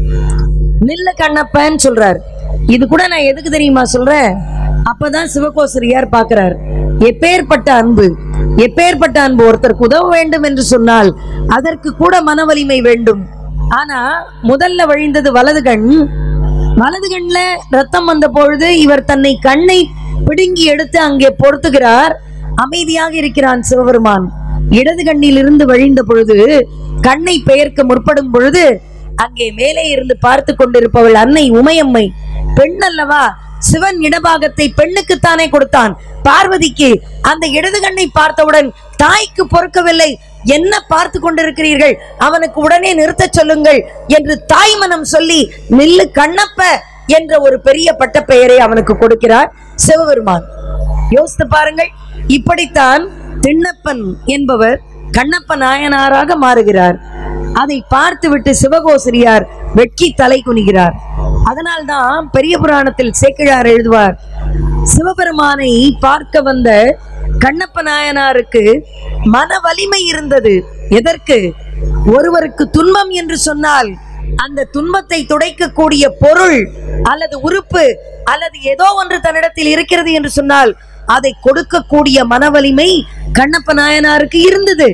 நில்லு கண்ணப்பன்னு சொல்றாரு இது கூட நான் எதுக்கு தெரியுமா சொல்றேன் அப்பதான் சிவகோசரியார் பார்க்கிறார் எப்பேற்பட்ட அன்பு எப்பேற்பட்ட அன்பு ஒருத்தருக்கு உதவ வேண்டும் என்று சொன்னால் அதற்கு கூட மன வலிமை வேண்டும் ஆனா முதல்ல வழிந்தது வலது கண் வலது கண்ல ரத்தம் வந்த பொழுது இவர் தன்னை கண்ணை பிடுங்கி எடுத்து அங்கே பொருத்துகிறார் அமைதியாக இருக்கிறான் சிவபெருமான் இடது கண்ணில் இருந்து வழிந்த பொழுது கண்ணை பெயர்க்க முற்படும் பொழுது அங்கே மேலே இருந்து பார்த்து கொண்டிருப்பவள் அன்னை உமையம்மை பெண் அல்லவா சிவன் இடபாகத்தை பெண்ணுக்குத்தானே கொடுத்தான் பார்வதிக்கு அந்த இடது கண்ணை பார்த்தவுடன் தாய்க்கு பொறுக்கவில்லை என்ன பார்த்து கொண்டிருக்கிறீர்கள் அவனுக்கு உடனே நிறுத்தச் சொல்லுங்கள் என்று தாய் மனம் சொல்லி நில்லு கண்ணப்ப என்ற ஒரு பெரிய பட்ட பெயரை அவனுக்கு கொடுக்கிறார் சிவபெருமான் யோசித்து பாருங்கள் இப்படித்தான் திண்ணப்பன் என்பவர் கண்ணப்ப நாயனாராக மாறுகிறார் அதை பார்த்துவிட்டு சிவகோசிரியார் வெட்கி தலை குனிகிறார் அதனால்தான் பெரிய புராணத்தில் சேக்கிழார் எழுதுவார் சிவபெருமானை பார்க்க வந்த கண்ணப்ப நாயனாருக்கு மன வலிமை இருந்தது எதற்கு ஒருவருக்கு துன்பம் என்று சொன்னால் அந்த துன்பத்தை துடைக்கக்கூடிய பொருள் அல்லது உறுப்பு அல்லது ஏதோ ஒன்று தன்னிடத்தில் இருக்கிறது என்று சொன்னால் அதை கொடுக்கக்கூடிய மன வலிமை கண்ணப்ப நாயனாருக்கு இருந்தது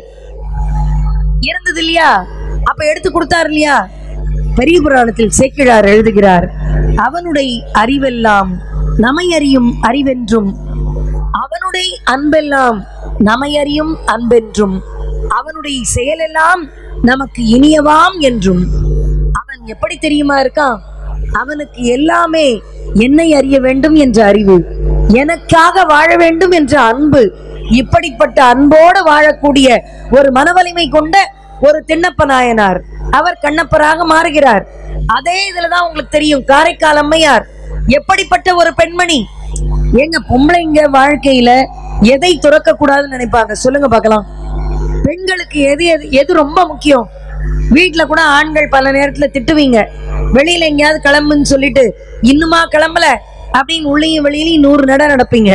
இருந்தது இல்லையா அப்ப எடுத்து கொடுத்தார் இல்லையா பெரிய புராணத்தில் சேக்கிழார் எழுதுகிறார் அவனுடைய அறிவெல்லாம் நமை அறியும் அறிவென்றும் அவனுடைய அன்பெல்லாம் நமை அறியும் அன்பென்றும் அவனுடைய செயலெல்லாம் நமக்கு இனியவாம் என்றும் அவன் எப்படி தெரியுமா இருக்கான் அவனுக்கு எல்லாமே என்னை அறிய வேண்டும் என்ற அறிவு எனக்காக வாழ வேண்டும் என்ற அன்பு இப்படிப்பட்ட அன்போடு வாழக்கூடிய ஒரு மனவலிமை கொண்ட ஒரு திண்ணப்ப நாயனார் அவர் கண்ணப்பராக மாறுகிறார் அதே இதுலதான் உங்களுக்கு தெரியும் காரைக்கால் அம்மையார் எப்படிப்பட்ட ஒரு பெண்மணி எங்க பொம்பளைங்க வாழ்க்கையில எதை துறக்க கூடாதுன்னு நினைப்பாங்க சொல்லுங்க பார்க்கலாம் பெண்களுக்கு எது எது எது ரொம்ப முக்கியம் வீட்ல கூட ஆண்கள் பல நேரத்துல திட்டுவீங்க வெளியில எங்கேயாவது கிளம்புன்னு சொல்லிட்டு இன்னுமா கிளம்பல அப்படின்னு உள்ளேயும் வெளியிலையும் நூறு நட நடப்பீங்க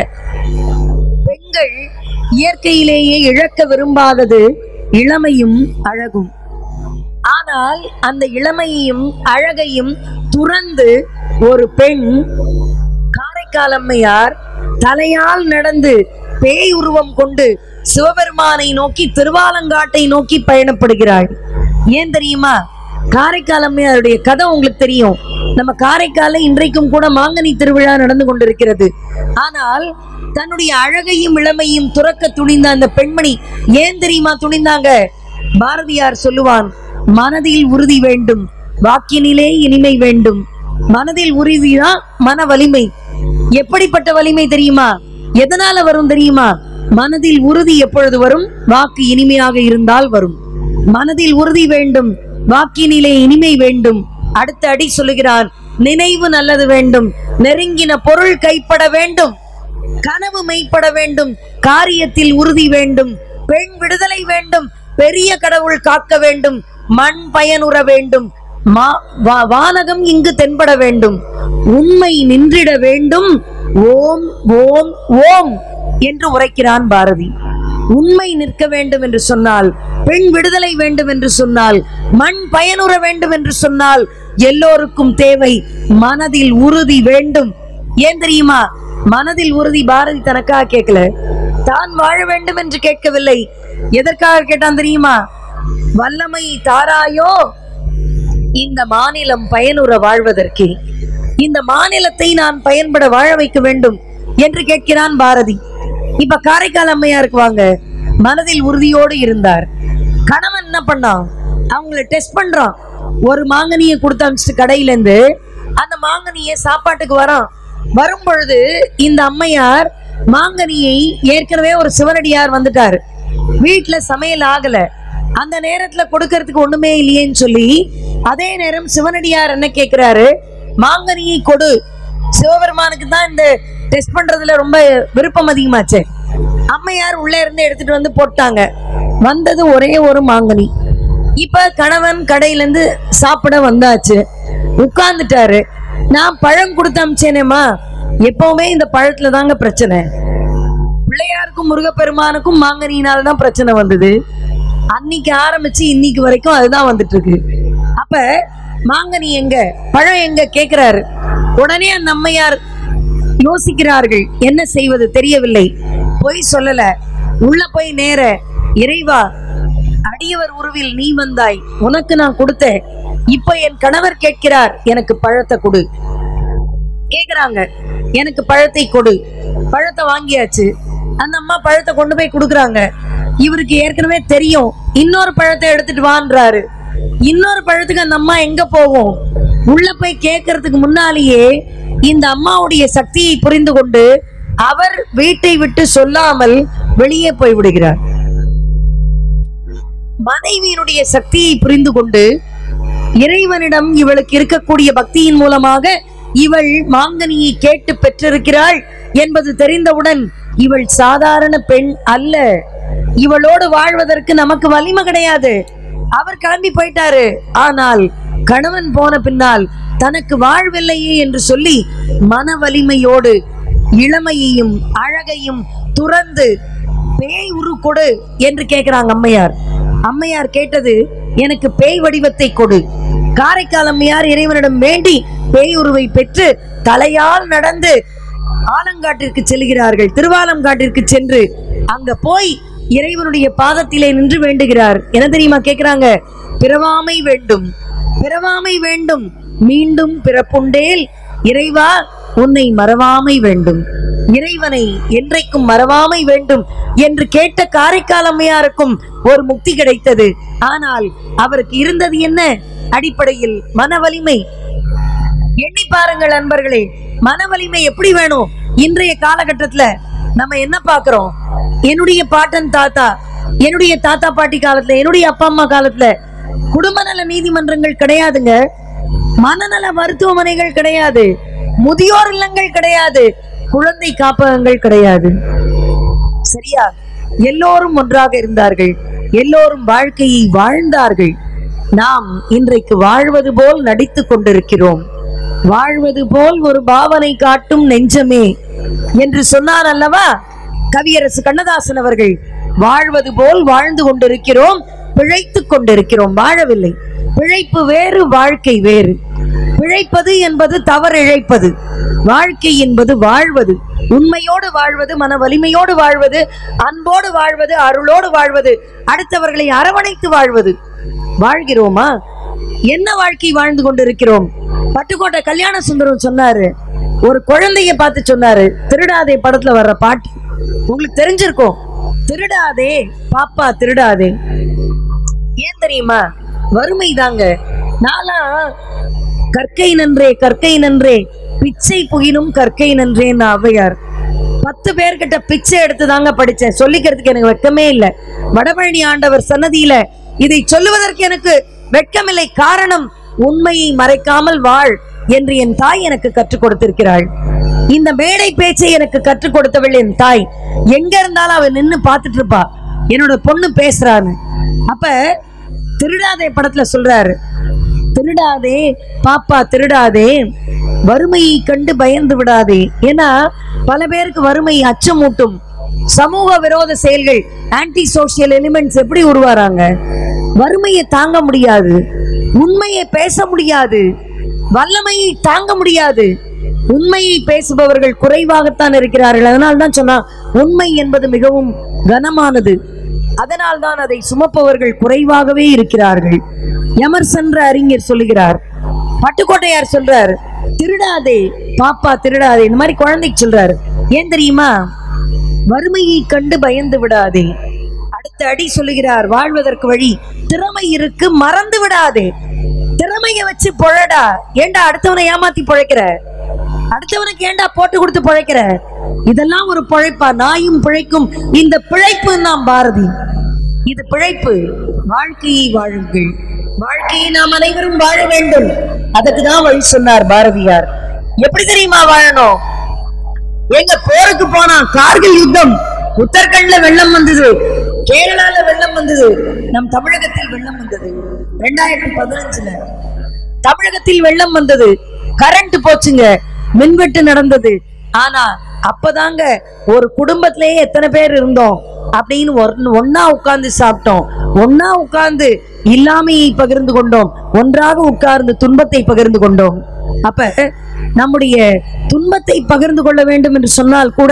பெண்கள் இயற்கையிலேயே இழக்க விரும்பாதது இளமையும் அழகும் ஆனால் அந்த இளமையையும் அழகையும் துறந்து ஒரு பெண் காரைக்கால் அம்மையார் தலையால் நடந்து பேய் உருவம் கொண்டு சிவபெருமானை நோக்கி திருவாலங்காட்டை நோக்கி பயணப்படுகிறாள் ஏன் தெரியுமா காரைக்கால் அம்மையாருடைய கதை உங்களுக்கு தெரியும் நம்ம காரைக்கால இன்றைக்கும் கூட மாங்கனி திருவிழா நடந்து கொண்டிருக்கிறது ஆனால் தன்னுடைய அழகையும் இளமையும் துறக்க துணிந்த அந்த பெண்மணி ஏன் தெரியுமா துணிந்தாங்க பாரதியார் சொல்லுவான் மனதில் உறுதி வேண்டும் வாக்கினிலே இனிமை வேண்டும் மனதில் உறுதிதான் மன வலிமை எப்படிப்பட்ட வலிமை தெரியுமா எதனால வரும் தெரியுமா மனதில் உறுதி எப்பொழுது வரும் வாக்கு இனிமையாக இருந்தால் வரும் மனதில் உறுதி வேண்டும் வாக்கினிலே இனிமை வேண்டும் அடுத்த அடி சொல்லுகிறான் நினைவு நல்லது வேண்டும் நெருங்கின பொருள் கைப்பட வேண்டும் கனவு மெய்ப்பட வேண்டும் காரியத்தில் உறுதி வேண்டும் பெண் விடுதலை வேண்டும் பெரிய கடவுள் காக்க வேண்டும் மண் பயனுற வேண்டும் மா- வா- வானகம் இங்கு தென்பட வேண்டும் உண்மை நின்றிட வேண்டும் ஓம் ஓம் ஓம் என்று உரைக்கிறான் பாரதி உண்மை நிற்க வேண்டும் என்று சொன்னால் பெண் விடுதலை வேண்டும் என்று சொன்னால் மண் பயனுற வேண்டும் என்று சொன்னால் எல்லோருக்கும் தேவை மனதில் உறுதி வேண்டும் ஏன் தெரியுமா மனதில் உறுதி பாரதி தனக்காக கேட்கல தான் வாழ வேண்டும் என்று கேட்கவில்லை எதற்காக கேட்டான் தெரியுமா வல்லமை தாராயோ இந்த மாநிலம் பயனுற வாழ்வதற்கு இந்த மாநிலத்தை நான் பயன்பட வாழ வைக்க வேண்டும் என்று கேட்கிறான் பாரதி இப்ப காரைக்கால் அம்மையாருக்கு வாங்க மனதில் உறுதியோடு இருந்தார் கணவன் என்ன பண்ணான் அவங்கள டெஸ்ட் பண்றான் ஒரு மாங்கனியை கொடுத்து அனுப்பிச்சிட்டு கடையில இருந்து அந்த மாங்கனியை சாப்பாட்டுக்கு வரான் வரும் பொழுது இந்த அம்மையார் மாங்கனியை ஏற்கனவே ஒரு சிவனடியார் வந்துட்டாரு வீட்டுல சமையல் ஆகல அந்த நேரத்துல கொடுக்கறதுக்கு ஒண்ணுமே இல்லையேன்னு சொல்லி அதே நேரம் சிவனடியார் என்ன கேக்குறாரு மாங்கனியை கொடு சிவபெருமானுக்கு தான் இந்த டெஸ்ட் பண்றதுல ரொம்ப விருப்பம் அதிகமாச்சே அம்மையார் உள்ள இருந்து எடுத்துட்டு வந்து போட்டாங்க வந்தது ஒரே ஒரு மாங்கனி இப்ப கணவன் கடையில இருந்து சாப்பிட வந்தாச்சு உட்கார்ந்துட்டாரு நான் பழம் கொடுத்து அமிச்சேனேம்மா எப்பவுமே இந்த பழத்துல தாங்க பிரச்சனை பிள்ளையாருக்கும் முருகப்பெருமானுக்கும் மாங்கனியினால தான் பிரச்சனை வந்தது அன்னைக்கு ஆரம்பிச்சு இன்னைக்கு வரைக்கும் அதுதான் வந்துட்டு இருக்கு அப்ப மாங்கனி எங்க பழம் எங்க கேக்குறாரு உடனே அந்த அம்மையார் யோசிக்கிறார்கள் என்ன செய்வது தெரியவில்லை பொய் சொல்லல உள்ள போய் நேர இறைவா அடியவர் உருவில் நீ வந்தாய் உனக்கு நான் கொடுத்தேன் இப்ப என் கணவர் கேட்கிறார் எனக்கு பழத்தை கொடு கேக்குறாங்க எனக்கு பழத்தை கொடு பழத்தை வாங்கியாச்சு அந்த அம்மா பழத்தை கொண்டு போய் கொடுக்குறாங்க இவருக்கு ஏற்கனவே தெரியும் இன்னொரு பழத்தை எடுத்துட்டு வான்றாரு இன்னொரு பழத்துக்கு அந்த அம்மா எங்க போகும் உள்ள போய் கேட்கறதுக்கு முன்னாலேயே இந்த அம்மாவுடைய சக்தியை புரிந்து கொண்டு அவர் வீட்டை விட்டு சொல்லாமல் வெளியே போய் விடுகிறார் மனைவியினுடைய சக்தியை புரிந்து கொண்டு இறைவனிடம் இவளுக்கு இருக்கக்கூடிய பக்தியின் மூலமாக இவள் மாங்கனியை கேட்டு பெற்றிருக்கிறாள் என்பது தெரிந்தவுடன் இவள் சாதாரண பெண் அல்ல இவளோடு வாழ்வதற்கு நமக்கு வலிமை கிடையாது அவர் கிளம்பி போயிட்டாரு ஆனால் கணவன் போன பின்னால் தனக்கு வாழ்வில்லையே என்று சொல்லி மன வலிமையோடு இளமையையும் அழகையும் துறந்து பேய் உரு கொடு என்று கேட்கிறாங்க அம்மையார் அம்மையார் கேட்டது எனக்கு பேய் வடிவத்தை கொடு காரைக்கால் அம்மையார் இறைவனிடம் வேண்டி பேய் உருவை பெற்று தலையால் நடந்து ஆலங்காட்டிற்கு செல்கிறார்கள் திருவாலங்காட்டிற்கு சென்று அங்க போய் இறைவனுடைய பாதத்திலே நின்று வேண்டுகிறார் என்ன தெரியுமா கேக்குறாங்க பிறவாமை வேண்டும் பிறவாமை வேண்டும் மீண்டும் பிறப்புண்டேல் இறைவா உன்னை மறவாமை வேண்டும் இறைவனை என்றைக்கும் மறவாமை வேண்டும் என்று கேட்ட காரைக்கால் அம்மையாருக்கும் ஒரு முக்தி கிடைத்தது ஆனால் அவருக்கு இருந்தது என்ன அடிப்படையில் மன வலிமை எண்ணி பாருங்கள் அன்பர்களே மன வலிமை எப்படி வேணும் இன்றைய காலகட்டத்துல நம்ம என்ன பார்க்கிறோம் என்னுடைய பாட்டன் தாத்தா என்னுடைய தாத்தா பாட்டி காலத்துல என்னுடைய அப்பா அம்மா காலத்துல குடும்ப நல நீதிமன்றங்கள் கிடையாதுங்க மனநல மருத்துவமனைகள் கிடையாது முதியோர் இல்லங்கள் கிடையாது குழந்தை காப்பகங்கள் கிடையாது சரியா எல்லோரும் ஒன்றாக இருந்தார்கள் எல்லோரும் வாழ்க்கையை வாழ்ந்தார்கள் நாம் இன்றைக்கு வாழ்வது போல் நடித்துக் கொண்டிருக்கிறோம் வாழ்வது போல் ஒரு பாவனை காட்டும் நெஞ்சமே என்று சொன்னார் அல்லவா கவியரசு கண்ணதாசன் அவர்கள் வாழ்வது போல் வாழ்ந்து கொண்டிருக்கிறோம் பிழைத்துக் கொண்டிருக்கிறோம் வாழவில்லை பிழைப்பு வேறு வாழ்க்கை வேறு பிழைப்பது என்பது தவறிழைப்பது வாழ்க்கை என்பது வாழ்வது உண்மையோடு வாழ்வது மன வலிமையோடு வாழ்வது அன்போடு வாழ்வது அருளோடு வாழ்வது அடுத்தவர்களை அரவணைத்து வாழ்வது வாழ்கிறோமா என்ன வாழ்க்கை வாழ்ந்து கொண்டிருக்கிறோம் பட்டுக்கோட்டை கல்யாண சுந்தரம் சொன்னாரு ஒரு குழந்தைய பார்த்து சொன்னாரு திருடாதே படத்துல வர்ற பாட்டு உங்களுக்கு தெரிஞ்சிருக்கும் திருடாதே பாப்பா திருடாதே ஏன் தெரியுமா வறுமை தாங்க நானா கற்கை நன்றே கற்கை நன்றே பிச்சை புகினும் கற்கை நன்றேன்னு ஔவையார் பத்து பேர்கிட்ட பிச்சை எடுத்து தாங்க படிச்சேன் சொல்லிக்கிறதுக்கு எனக்கு வெட்கமே இல்லை வடபழனி ஆண்டவர் சன்னதியில இதை சொல்லுவதற்கு எனக்கு வெட்கமில்லை காரணம் உண்மையை மறைக்காமல் வாழ் என்று என் தாய் எனக்கு கற்றுக் கொடுத்திருக்கிறாள் இந்த மேடை பேச்சை எனக்கு கற்றுக் கொடுத்தவள் என் தாய் எங்க இருந்தாலும் அவ நின்னு பார்த்துட்டு இருப்பா என்னோட பொண்ணு பேசுறான்னு அப்ப திருடாதே படத்துல சொல்றாரு திருடாதே பாப்பா திருடாதே வறுமையை கண்டு பயந்து விடாதே ஏன்னா பல பேருக்கு வறுமை அச்சமூட்டும் சமூக விரோத செயல்கள் ஆன்டி சோஷியல் எலிமெண்ட்ஸ் எப்படி உருவாறாங்க வறுமையை தாங்க முடியாது உண்மையை பேச முடியாது வல்லமையை தாங்க முடியாது உண்மையை பேசுபவர்கள் குறைவாகத்தான் இருக்கிறார்கள் அதனால தான் சொன்னா உண்மை என்பது மிகவும் கனமானது அதனால் தான் அதை சுமப்பவர்கள் குறைவாகவே இருக்கிறார்கள் எமர்சன்ற அறிஞர் சொல்லுகிறார் பட்டுக்கோட்டையார் சொல்றார் திருடாதே பாப்பா திருடாதே இந்த மாதிரி குழந்தைக்கு சொல்றாரு ஏன் தெரியுமா வறுமையை கண்டு பயந்து விடாதே அடுத்த அடி சொல்லுகிறார் வாழ்வதற்கு வழி திறமை இருக்கு மறந்து விடாதே திறமைய வச்சு பொழடா ஏண்டா அடுத்தவனை ஏமாத்தி பொழைக்கிற அடுத்தவனுக்கு ஏண்டா போட்டு கொடுத்து பொழைக்கிற இதெல்லாம் ஒரு பொழைப்பா நாயும் பிழைக்கும் இந்த பிழைப்பு நாம் பாரதி இது பிழைப்பு வாழ்க்கையை வாழுங்கள் வாழ்க்கையை நாம் அனைவரும் வாழ வேண்டும் அதுக்கு தான் வழி சொன்னார் பாரதியார் எப்படி தெரியுமா வாழணும் எங்க போருக்கு போனா கார்கில் யுத்தம் உத்தரகண்ட்ல வெள்ளம் வந்தது கேரளால வெள்ளம் வந்தது நம் தமிழகத்தில் வெள்ளம் வந்தது ரெண்டாயிரத்தி பதினஞ்சுல தமிழகத்தில் வெள்ளம் வந்தது கரண்ட் போச்சுங்க மின்வெட்டு நடந்தது ஆனா அப்பதாங்க ஒரு குடும்பத்திலேயே எத்தனை பேர் இருந்தோம் அப்படின்னு ஒரு- ஒண்ணா உட்கார்ந்து சாப்பிட்டோம் ஒண்ணா உட்கார்ந்து இல்லாமையை பகிர்ந்து கொண்டோம் ஒன்றாக உட்கார்ந்து துன்பத்தை பகிர்ந்து கொண்டோம் அப்ப நம்முடைய துன்பத்தை பகிர்ந்து கொள்ள வேண்டும் என்று சொன்னால் கூட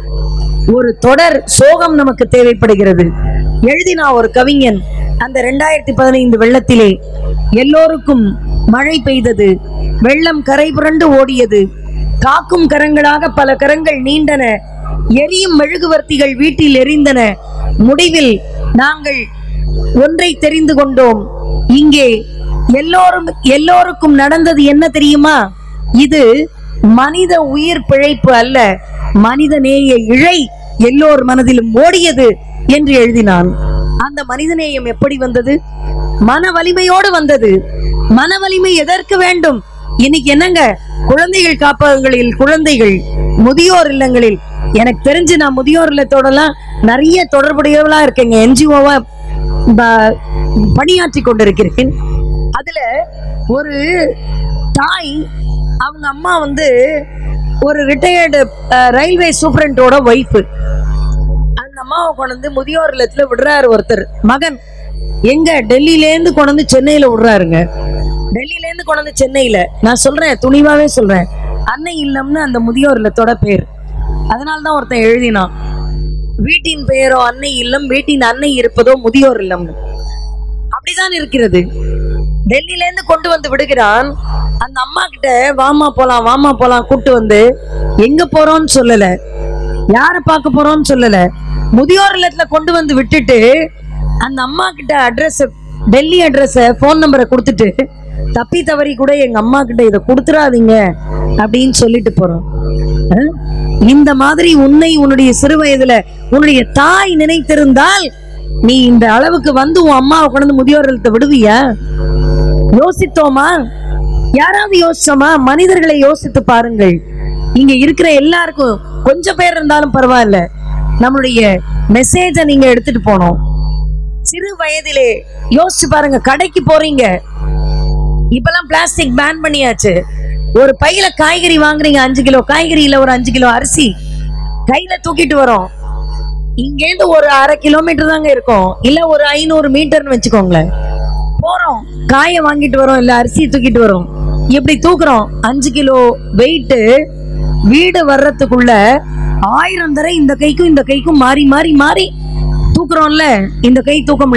ஒரு தொடர் சோகம் நமக்கு தேவைப்படுகிறது எழுதினா ஒரு கவிஞன் அந்த ரெண்டாயிரத்தி பதினைந்து வெள்ளத்திலே எல்லோருக்கும் மழை பெய்தது வெள்ளம் கரை புரண்டு ஓடியது காக்கும் கரங்களாக பல கரங்கள் நீண்டன எரியும் மெழுகுவர்த்திகள் வீட்டில் எரிந்தன முடிவில் நாங்கள் ஒன்றை தெரிந்து கொண்டோம் இங்கே எல்லோரும் எல்லோருக்கும் நடந்தது என்ன தெரியுமா இது மனித உயிர் பிழைப்பு அல்ல மனித நேய இழை எல்லோர் மனதிலும் ஓடியது என்று எழுதினான் அந்த மனிதநேயம் எப்படி வந்தது மன வலிமையோடு வந்தது மன வலிமை எதற்கு வேண்டும் இன்னைக்கு என்னங்க குழந்தைகள் காப்பகங்களில் குழந்தைகள் முதியோர் இல்லங்களில் எனக்கு தெரிஞ்சு நான் முதியோர் இல்லத்தோடலாம் நிறைய தொடர்புடையவளா இருக்கேங்க என்ஜிஓவா பணியாற்றி கொண்டிருக்கிறேன் அதுல ஒரு தாய் அவங்க அம்மா வந்து ஒரு ரிட்டையர்டு ரயில்வே சூப்பரண்டோட ஒய்ஃபு அந்த அம்மாவை கொண்டு வந்து முதியோர் இல்லத்துல விடுறாரு ஒருத்தர் மகன் எங்க டெல்லியில இருந்து கொண்டு வந்து சென்னையில விடுறாருங்க டெல்லியில இருந்து கொண்டு வந்து சென்னையில நான் சொல்றேன் துணிவாவே சொல்றேன் அன்னை இல்லம்னு அந்த முதியோர் இல்லத்தோட பேர் அதனால தான் ஒருத்தன் எழுதினான் வீட்டின் பெயரோ அன்னை இல்லம் வீட்டின் அன்னை இருப்பதோ முதியோர் இல்லம்னு அப்படிதான் இருக்கிறது டெல்லியில இருந்து கொண்டு வந்து விடுகிறான் அந்த அம்மா கிட்ட வாமா போலாம் வாமா போலாம் கூட்டு வந்து எங்க போறோம்னு சொல்லல யார பார்க்க போறோம்னு சொல்லல முதியோர் இல்லத்துல கொண்டு வந்து விட்டுட்டு அந்த அம்மா கிட்ட அட்ரஸ் டெல்லி அட்ரஸ ஃபோன் நம்பரை கொடுத்துட்டு தப்பி தவறி கூட எங்க அம்மா கிட்ட இதை கொடுத்துறாதீங்க அப்படின்னு சொல்லிட்டு போறோம் அஹ்? இந்த மாதிரி உன்னை உன்னுடைய சிறு வயதுல உன்னுடைய தாய் நினைத்திருந்தால் நீ இந்த அளவுக்கு வந்து உன் அம்மாவை கொண்டு வந்து முதியோர் இல்லத்தை விடுவியா யோசித்தோமா யாராவது யோசிச்சோமா மனிதர்களை யோசித்து பாருங்கள் இங்க இருக்கிற எல்லாருக்கும் கொஞ்சம் பேர் இருந்தாலும் பரவாயில்ல நம்மளுடைய மெசேஜை நீங்க எடுத்துட்டு போனோம் சிறு வயதிலே யோசிச்சு பாருங்க கடைக்கு போறீங்க இப்பெல்லாம் பிளாஸ்டிக் பேன் பண்ணியாச்சு ஒரு பையில காய்கறி வாங்குறீங்க அஞ்சு கிலோ காய்கறி இல்ல ஒரு அஞ்சு கிலோ அரிசி கையில தூக்கிட்டு வரோம் இங்கேருந்து ஒரு அரை கிலோமீட்டர் தாங்க இருக்கும் இல்ல ஒரு ஐநூறு மீட்டர்னு வச்சுக்கோங்களேன் போறோம் காயை வாங்கிட்டு வரோம் இல்ல அரிசி தூக்கிட்டு வரோம் இப்படி தூக்குறோம் அஞ்சு கிலோ வெயிட் வீடு வர்றதுக்குள்ள ஆயிரம் தடவை இந்த கைக்கும் இந்த கைக்கும் மாறி மாறி மாறி தூக்குறோம்ல இந்த கை தூக்க முடியல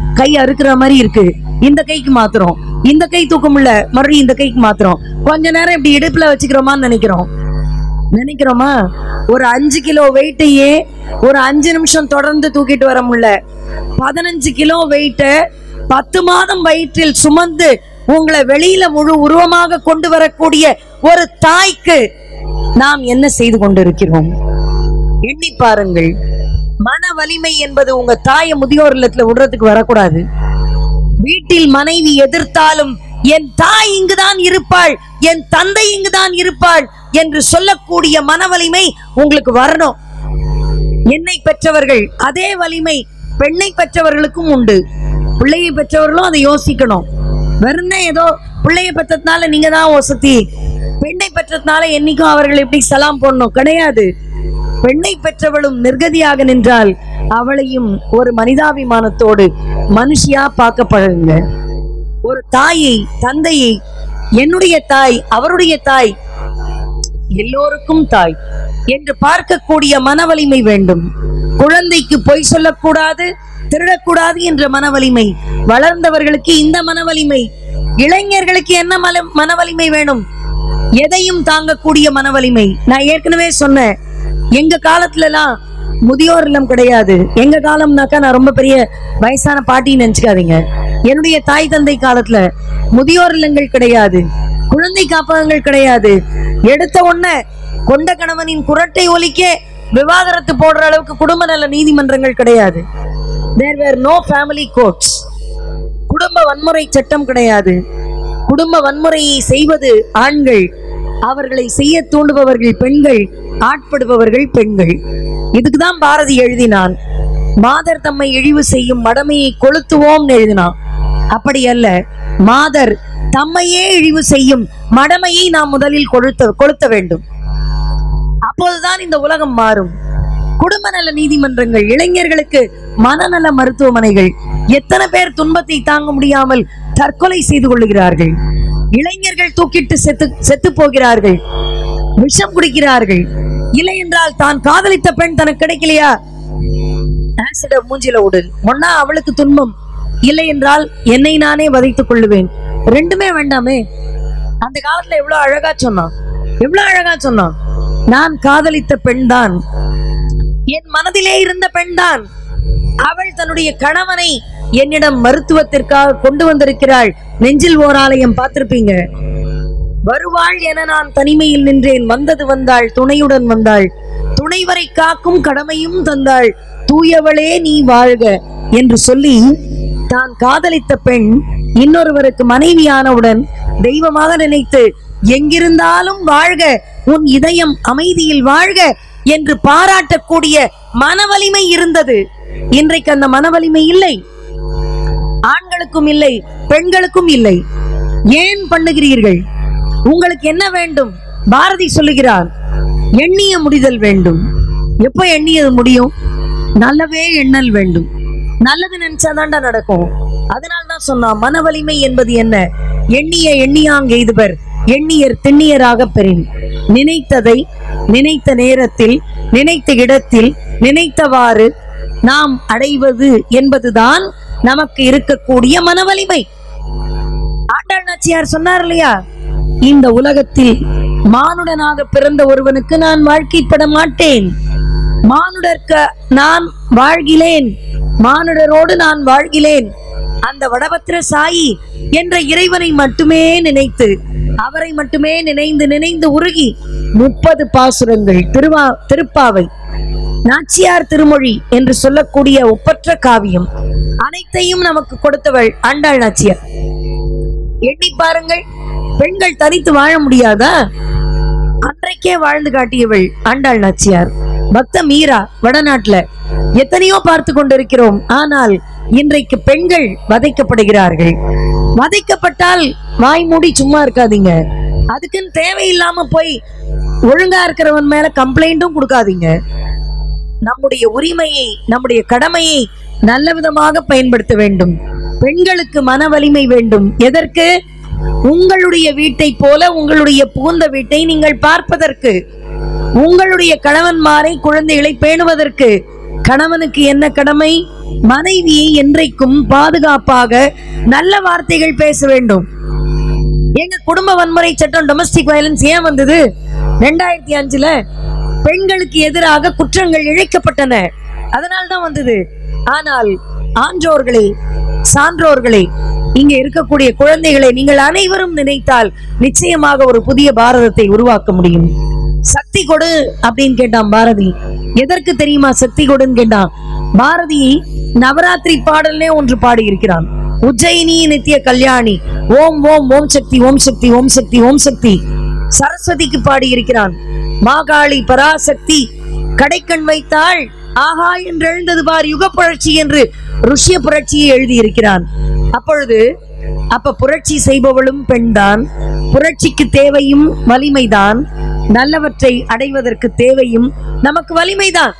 கை அறுக்கிற மாதிரி இருக்கு இந்த கைக்கு மாத்திரம் இந்த கை தூக்க முடியல மறுபடியும் இந்த கைக்கு மாத்திரம் கொஞ்ச நேரம் இப்படி இடுப்புல வச்சுக்கிறோமான்னு நினைக்கிறோம் நினைக்கிறோமா ஒரு அஞ்சு கிலோ வெயிட்டையே ஒரு அஞ்சு நிமிஷம் தொடர்ந்து தூக்கிட்டு வர முடியல பதினஞ்சு கிலோ வெயிட்டை பத்து மாதம் வயிற்றில் சுமந்து உங்களை வெளியில முழு உருவமாக கொண்டு வரக்கூடிய ஒரு தாய்க்கு நாம் என்ன செய்து கொண்டிருக்கிறோம் எண்ணி பாருங்கள் மன வலிமை என்பது உங்க தாயை முதியோர் இல்லத்துல விடுறதுக்கு வரக்கூடாது வீட்டில் மனைவி எதிர்த்தாலும் என் தாய் இங்குதான் இருப்பாள் என் தந்தை இங்குதான் இருப்பாள் என்று சொல்லக்கூடிய மன வலிமை உங்களுக்கு வரணும் என்னை பெற்றவர்கள் அதே வலிமை பெண்ணை பெற்றவர்களுக்கும் உண்டு பிள்ளையை பெற்றவர்களும் அதை யோசிக்கணும் வெறும் ஏதோ பிள்ளையை பெற்றதுனால நீங்க தான் வசதி பெண்ணை பெற்றதுனால என்னைக்கும் அவர்கள் எப்படி சலாம் போடணும் கிடையாது பெண்ணை பெற்றவளும் நிர்கதியாக நின்றால் அவளையும் ஒரு மனிதாபிமானத்தோடு மனுஷியா பார்க்க பழகுங்க ஒரு தாயை தந்தையை என்னுடைய தாய் அவருடைய தாய் எல்லோருக்கும் தாய் என்று பார்க்கக்கூடிய மன வலிமை வேண்டும் குழந்தைக்கு பொய் சொல்லக்கூடாது திருடக்கூடாது என்ற மன வலிமை வளர்ந்தவர்களுக்கு இந்த மன வலிமை இளைஞர்களுக்கு என்ன மல மன வலிமை வேணும் எதையும் தாங்கக்கூடிய மன வலிமை நான் ஏற்கனவே சொன்னேன் எங்க காலத்துல எல்லாம் முதியோர் இல்லம் கிடையாது எங்க காலம்னாக்கா நான் ரொம்ப பெரிய வயசான பாட்டின்னு நினைச்சுக்காதீங்க என்னுடைய தாய் தந்தை காலத்துல முதியோர் இல்லங்கள் கிடையாது குழந்தை காப்பகங்கள் கிடையாது எடுத்த உடனே கொண்ட கணவனின் குரட்டை ஒலிக்க விவாகரத்து போடுற அளவுக்கு குடும்ப நல நீதிமன்றங்கள் கிடையாது there were no family courts குடும்ப வன்முறை சட்டம் கிடையாது குடும்ப வன்முறையை செய்வது ஆண்கள் அவர்களை செய்ய தூண்டுபவர்கள் பெண்கள் ஆட்படுபவர்கள் பெண்கள் இதுக்குதான் பாரதி எழுதினான் மாதர் தம்மை இழிவு செய்யும் மடமையை கொளுத்துவோம்னு எழுதினான் அப்படி அல்ல மாதர் தம்மையே இழிவு செய்யும் மடமையை நாம் முதலில் கொளுத்த கொளுத்த வேண்டும் அப்போதுதான் இந்த உலகம் மாறும் குடும்ப நல நீதிமன்றங்கள் இளைஞர்களுக்கு மனநல மருத்துவமனைகள் எத்தனை பேர் துன்பத்தை தாங்க முடியாமல் தற்கொலை செய்து கொள்ளுகிறார்கள் இளைஞர்கள் தூக்கிட்டு செத்து செத்து போகிறார்கள் விஷம் குடிக்கிறார்கள் இல்லை என்றால் தான் காதலித்த பெண் தனக்கு கிடைக்கலையா ஆசிட மூஞ்சில விடு ஒன்னா அவளுக்கு துன்பம் இல்லை என்றால் என்னை நானே வதைத்துக் கொள்ளுவேன் ரெண்டுமே வேண்டாமே அந்த காலத்துல எவ்வளவு அழகா சொன்னான் எவ்வளவு அழகா சொன்னான் நான் காதலித்த பெண்தான் என் மனதிலே இருந்த பெண்தான் அவள் தன்னுடைய கணவனை என்னிடம் மருத்துவத்திற்காக கொண்டு வந்திருக்கிறாள் நெஞ்சில் ஓர் ஆலயம் பார்த்திருப்பீங்க வருவாள் என நான் தனிமையில் நின்றேன் வந்தது வந்தாள் துணையுடன் வந்தாள் துணைவரை காக்கும் கடமையும் தந்தாள் தூயவளே நீ வாழ்க என்று சொல்லி தான் காதலித்த பெண் இன்னொருவருக்கு மனைவியானவுடன் தெய்வமாக நினைத்து எங்கிருந்தாலும் வாழ்க உன் இதயம் அமைதியில் வாழ்க என்று பாராட்டக்கூடிய மனவலிமை இருந்தது இன்றைக்கு அந்த மனவலிமை இல்லை ஆண்களுக்கும் இல்லை பெண்களுக்கும் இல்லை ஏன் பண்ணுகிறீர்கள் உங்களுக்கு என்ன வேண்டும் பாரதி சொல்லுகிறார் எண்ணிய முடிதல் வேண்டும் எப்ப எண்ணியது முடியும் நல்லவே எண்ணல் வேண்டும் நல்லது நினைச்சாதான்டா நடக்கும் அதனால தான் சொன்னா மன வலிமை என்பது என்ன எண்ணிய எண்ணியாங் எய்துவர் எண்ணியர் திண்ணியராக பெறின் நினைத்ததை நினைத்த நேரத்தில் நினைத்த இடத்தில் நினைத்தவாறு நாம் அடைவது என்பதுதான் நமக்கு இருக்கக்கூடிய மன வலிமை ஆண்டாள் நாச்சியார் சொன்னார் இல்லையா இந்த உலகத்தில் மானுடனாக பிறந்த ஒருவனுக்கு நான் வாழ்க்கைப்பட மாட்டேன் மானுடர்க்க நான் வாழ்கிலேன் மானுடரோடு நான் வாழ்கிலேன் அந்த வடபத்திர சாயி என்ற இறைவனை மட்டுமே நினைத்து அவரை மட்டுமே நினைந்து நினைந்து உருகி முப்பது பாசுரங்கள் திருவா திருப்பாவை நாச்சியார் திருமொழி என்று சொல்லக்கூடிய ஒப்பற்ற காவியம் அனைத்தையும் நமக்கு கொடுத்தவள் ஆண்டாள் நாச்சியார் எண்ணி பாருங்கள் பெண்கள் தனித்து வாழ முடியாதா அன்றைக்கே வாழ்ந்து காட்டியவள் ஆண்டாள் நாச்சியார் பக்த மீரா வடநாட்டுல எத்தனையோ பார்த்து கொண்டிருக்கிறோம் ஆனால் இன்றைக்கு பெண்கள் வதைக்கப்படுகிறார்கள் வதைக்கப்பட்டால் வாய் மூடி சும்மா இருக்காதீங்க அதுக்குன்னு தேவையில்லாம போய் ஒழுங்கா இருக்கிறவன் மேல கம்ப்ளைண்ட்டும் கொடுக்காதீங்க நம்முடைய உரிமையை நம்முடைய கடமையை நல்ல விதமாக பயன்படுத்த வேண்டும் பெண்களுக்கு மன வலிமை வேண்டும் எதற்கு உங்களுடைய வீட்டை போல உங்களுடைய புகுந்த வீட்டை நீங்கள் பார்ப்பதற்கு உங்களுடைய கணவன்மாரை குழந்தைகளை பேணுவதற்கு கணவனுக்கு என்ன கடமை மனைவியை என்றைக்கும் பாதுகாப்பாக நல்ல வார்த்தைகள் பேச வேண்டும் எங்க குடும்ப வன்முறை சட்டம் டொமஸ்டிக் வயலன்ஸ் ஏன் வந்தது ரெண்டாயிரத்தி அஞ்சுல பெண்களுக்கு எதிராக குற்றங்கள் இழைக்கப்பட்டன அதனால் தான் வந்தது ஆனால் ஆன்றோர்களே சான்றோர்களே இங்க இருக்கக்கூடிய குழந்தைகளை நீங்கள் அனைவரும் நினைத்தால் நிச்சயமாக ஒரு புதிய பாரதத்தை உருவாக்க முடியும் சக்தி கொடு அப்படின்னு கேட்டான் பாரதி எதற்கு தெரியுமா சக்தி கொடுன்னு கேட்டான் பாரதி நவராத்திரி பாடல்லே ஒன்று பாடி இருக்கிறான் உஜ்ஜயினி நித்திய கல்யாணி ஓம் ஓம் ஓம் சக்தி ஓம் சக்தி ஓம் சக்தி ஓம் சக்தி சரஸ்வதிக்கு பாடி இருக்கிறான் மாகாளி பராசக்தி கடைக்கண் வைத்தாள் ஆஹா என்று எழுந்தது பார் யுக புரட்சி என்று ருஷ்ய புரட்சியை எழுதியிருக்கிறான் அப்பொழுது அப்ப புரட்சி செய்பவளும் பெண்தான் புரட்சிக்கு தேவையும் வலிமைதான் நல்லவற்றை அடைவதற்கு தேவையும் நமக்கு வலிமைதான்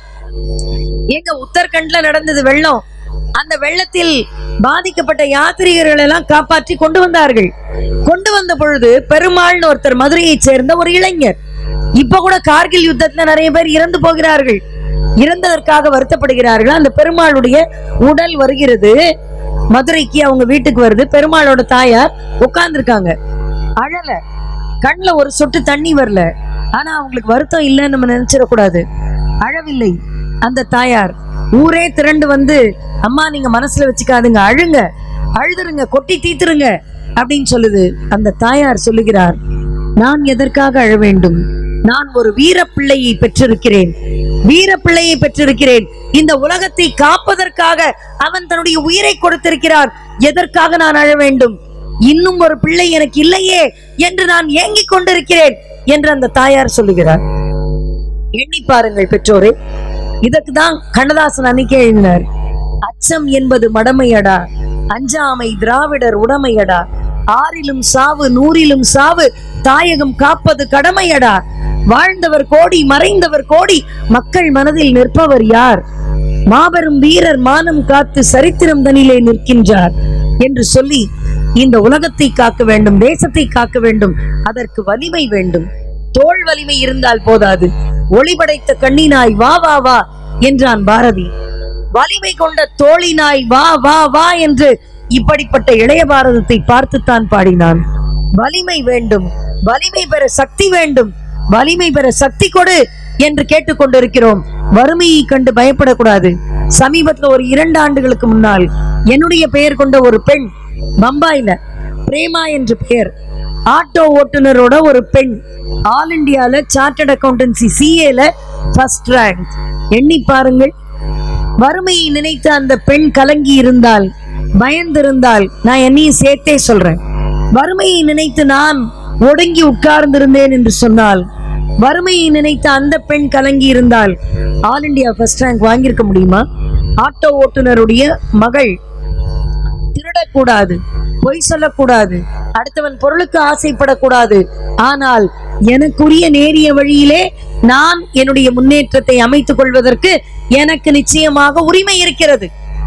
எங்க உத்தரகண்ட்ல நடந்தது வெள்ளம் அந்த வெள்ளத்தில் பாதிக்கப்பட்ட யாத்ரீகர்கள் எல்லாம் காப்பாற்றி கொண்டு வந்தார்கள் கொண்டு வந்த பொழுது பெருமாள்னு ஒருத்தர் மதுரையைச் சேர்ந்த ஒரு இளைஞர் இப்ப கூட கார்கில் யுத்தத்துல நிறைய பேர் இறந்து போகிறார்கள் இறந்ததற்காக வருத்தப்படுகிறார்கள் அந்த பெருமாளுடைய உடல் வருகிறது மதுரைக்கு அவங்க வீட்டுக்கு வருது பெருமாளோட தாயார் உட்கார்ந்துருக்காங்க அழல கண்ணுல ஒரு சொட்டு தண்ணி வரல ஆனா அவங்களுக்கு வருத்தம் இல்லைன்னு நம்ம நினைச்சிடக்கூடாது அழவில்லை அந்த தாயார் ஊரே திரண்டு வந்து அம்மா நீங்க மனசுல வச்சுக்காதுங்க அழுங்க அழுதுருங்க கொட்டி தீத்துருங்க அப்படின்னு சொல்லுது அந்த தாயார் சொல்லுகிறார் நான் எதற்காக அழ வேண்டும் நான் ஒரு வீரப்பிள்ளையை பெற்றிருக்கிறேன் வீரப்பிள்ளையை பெற்றிருக்கிறேன் இந்த உலகத்தை காப்பதற்காக அவன் தன்னுடைய உயிரை கொடுத்திருக்கிறான் எதற்காக நான் அழ வேண்டும் இன்னும் ஒரு பிள்ளை எனக்கு இல்லையே என்று நான் ஏங்கிக் கொண்டிருக்கிறேன் என்று அந்த தாயார் சொல்லுகிறார் எண்ணி பாருங்கள் பெற்றோரே இதற்கு தான் கண்ணதாசன் அன்னைக்கே எழுதினார் அச்சம் என்பது மடமையடா அஞ்சாமை திராவிடர் உடமையடா ஆறிலும் சாவு நூறிலும் சாவு தாயகம் காப்பது கடமையடா வாழ்ந்தவர் கோடி மறைந்தவர் கோடி மக்கள் மனதில் நிற்பவர் யார் மாபெரும் வீரர் மானம் காத்து சரித்திரம் தனிலே நிற்கின்றார் என்று சொல்லி இந்த உலகத்தை காக்க வேண்டும் தேசத்தை காக்க வேண்டும் அதற்கு வலிமை வேண்டும் தோள் வலிமை இருந்தால் போதாது ஒளிபடைத்த கண்ணினாய் வா வா வா என்றான் பாரதி வலிமை கொண்ட தோழினாய் வா வா வா என்று இப்படிப்பட்ட இளைய பாரதத்தை பார்த்துத்தான் பாடினான் வலிமை வேண்டும் வலிமை பெற சக்தி வேண்டும் வலிமை பெற சக்தி கொடு என்று கேட்டுக்கொண்டிருக்கிறோம் வறுமையை கண்டு பயப்படக்கூடாது சமீபத்துல ஒரு இரண்டு ஆண்டுகளுக்கு முன்னால் என்னுடைய பெயர் கொண்ட ஒரு பெண் பம்பாயில பிரேமா என்று பெயர் ஆட்டோ ஓட்டுநரோட ஒரு பெண் ஆல் இந்தியால சார்ட்டர்ட் அக்கௌண்டன்சி சிஏல ஃபர்ஸ்ட் ரேங்க் எண்ணி பாருங்கள் வறுமையை நினைத்து அந்த பெண் கலங்கி இருந்தால் பயந்திருந்தால் நான் என்னையும் சேர்த்தே சொல்றேன் வறுமையை நினைத்து நான் ஒடுங்கி உட்கார்ந்திருந்தேன் என்று சொன்னால் வறுமையை நினைத்து அந்த பெண் கலங்கி இருந்தால் ஆல் இந்தியா ஃபர்ஸ்ட் ரேங்க் வாங்கியிருக்க முடியுமா ஆட்டோ ஓட்டுநருடைய மகள் திருடக்கூடாது பொய் சொல்லக்கூடாது அடுத்தவன் பொருளுக்கு ஆசைப்படக்கூடாது ஆனால் எனக்குரிய நேரிய வழியிலே நான் என்னுடைய முன்னேற்றத்தை அமைத்துக் கொள்வதற்கு எனக்கு நிச்சயமாக உரிமை இருக்கிறது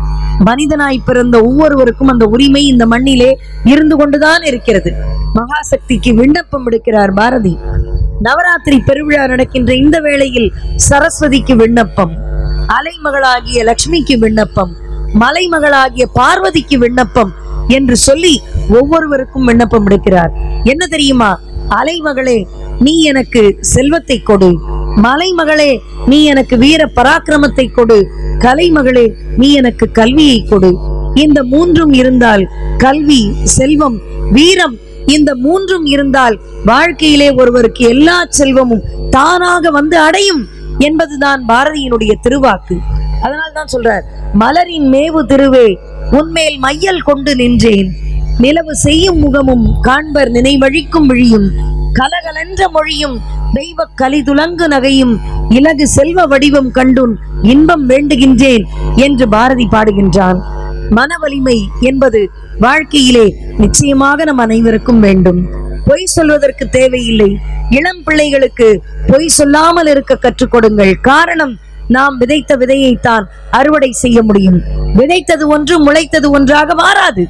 மனிதனாய் பிறந்த ஒவ்வொருவருக்கும் அந்த உரிமை இந்த மண்ணிலே இருந்து கொண்டுதான் இருக்கிறது மகாசக்திக்கு விண்ணப்பம் எடுக்கிறார் பாரதி நவராத்திரி பெருவிழா நடக்கின்ற இந்த வேளையில் சரஸ்வதிக்கு விண்ணப்பம் அலைமகளாகிய லக்ஷ்மிக்கு விண்ணப்பம் மலைமகளாகிய பார்வதிக்கு விண்ணப்பம் என்று சொல்லி ஒவ்வொருவருக்கும் விண்ணப்பம் எடுக்கிறார் என்ன தெரியுமா அலைமகளே நீ எனக்கு செல்வத்தை கொடு மலைமகளே நீ எனக்கு வீர பராக்கிரமத்தை கொடு கலைமகளே நீ எனக்கு கல்வியை கொடு இந்த மூன்றும் இருந்தால் கல்வி செல்வம் வீரம் இந்த மூன்றும் இருந்தால் வாழ்க்கையிலே ஒருவருக்கு எல்லா செல்வமும் தானாக வந்து அடையும் என்பதுதான் பாரதியினுடைய திருவாக்கு அதனால் தான் சொல்றார் மலரின் மேவு திருவே உன்மேல் மையல் கொண்டு நின்றேன் நிலவு செய்யும் முகமும் காண்பர் நினைவழிக்கும் விழியும் கலகலென்ற மொழியும் தெய்வ கலிதுலங்கு நகையும் இலகு செல்வ வடிவம் கண்டுன் இன்பம் வேண்டுகின்றேன் என்று பாரதி பாடுகின்றான் மன வலிமை என்பது வாழ்க்கையிலே நிச்சயமாக நம் அனைவருக்கும் வேண்டும் பொய் சொல்வதற்கு தேவையில்லை இளம் பிள்ளைகளுக்கு பொய் சொல்லாமல் இருக்க கற்றுக் கொடுங்கள் காரணம் நாம் விதைத்த விதையைத்தான் அறுவடை செய்ய முடியும் விதைத்தது ஒன்று முளைத்தது ஒன்றாக மாறாது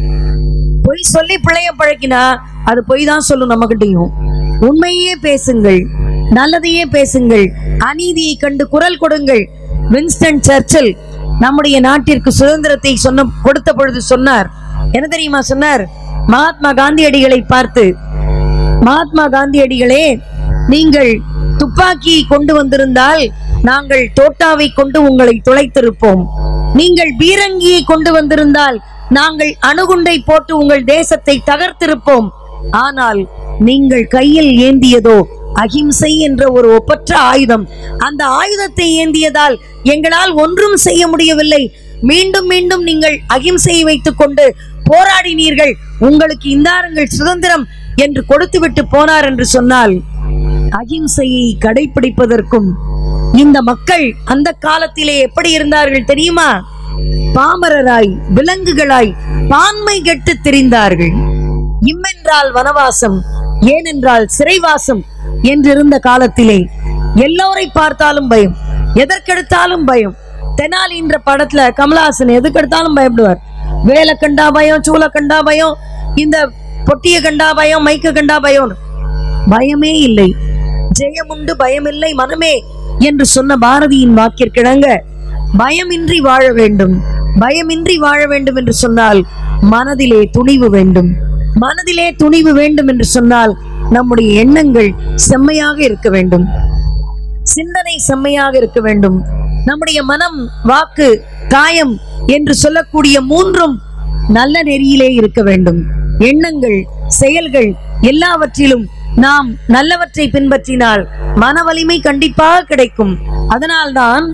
பொய் சொல்லி பிள்ளைய பழக்கினா அது பொய் தான் சொல்லும் நம்மகிட்டயும் உண்மையே பேசுங்கள் நல்லதையே பேசுங்கள் அநீதியை கண்டு குரல் கொடுங்கள் வின்ஸ்டன் சர்ச்சில் நம்முடைய நாட்டிற்கு சுதந்திரத்தை சொன்ன கொடுத்த பொழுது சொன்னார் என்ன தெரியுமா சொன்னார் மகாத்மா காந்தியடிகளை பார்த்து மகாத்மா காந்தியடிகளே நீங்கள் துப்பாக்கியை கொண்டு வந்திருந்தால் நாங்கள் தோட்டாவை கொண்டு உங்களை துளைத்திருப்போம் நீங்கள் பீரங்கியை கொண்டு வந்திருந்தால் நாங்கள் அணுகுண்டை போட்டு உங்கள் தேசத்தை தகர்த்திருப்போம் ஆனால் நீங்கள் கையில் ஏந்தியதோ அகிம்சை என்ற ஒரு ஒப்பற்ற ஆயுதம் அந்த ஆயுதத்தை ஏந்தியதால் எங்களால் ஒன்றும் செய்ய முடியவில்லை மீண்டும் மீண்டும் நீங்கள் அகிம்சையை வைத்துக் கொண்டு போராடினீர்கள் உங்களுக்கு இந்தாருங்கள் சுதந்திரம் என்று கொடுத்துவிட்டு போனார் என்று சொன்னால் அகிம்சையை கடைபிடிப்பதற்கும் இந்த மக்கள் அந்த காலத்திலே எப்படி இருந்தார்கள் தெரியுமா பாமரராய் விலங்குகளாய் பான்மை கெட்டு திரிந்தார்கள் இம்மென்றால் வனவாசம் ஏனென்றால் சிறைவாசம் என்றிருந்த காலத்திலே எல்லோரை பார்த்தாலும் பயம் எதற்கெடுத்தாலும் பயம் தெனாலி என்ற படத்துல கமலஹாசன் எதுக்கெடுத்தாலும் பயப்படுவார் வேலை கண்டா பயம் சூளை கண்டா பயம் இந்த பொட்டிய கண்டா பயம் மைக்க கண்டா பயம் பயமே இல்லை ஜெயமுண்டு பயமில்லை மனமே என்று சொன்ன பாரதியின் வாக்கிற்கிணங்க பயமின்றி வாழ வேண்டும் பயமின்றி வாழ வேண்டும் என்று சொன்னால் மனதிலே துணிவு வேண்டும் மனதிலே துணிவு வேண்டும் என்று சொன்னால் நம்முடைய எண்ணங்கள் செம்மையாக இருக்க வேண்டும் சிந்தனை செம்மையாக இருக்க வேண்டும் நம்முடைய மனம் வாக்கு காயம் என்று சொல்லக்கூடிய மூன்றும் நல்ல நெறியிலே இருக்க வேண்டும் எண்ணங்கள் செயல்கள் எல்லாவற்றிலும் நாம் நல்லவற்றை பின்பற்றினால் மன வலிமை கண்டிப்பாக கிடைக்கும் அதனால்தான்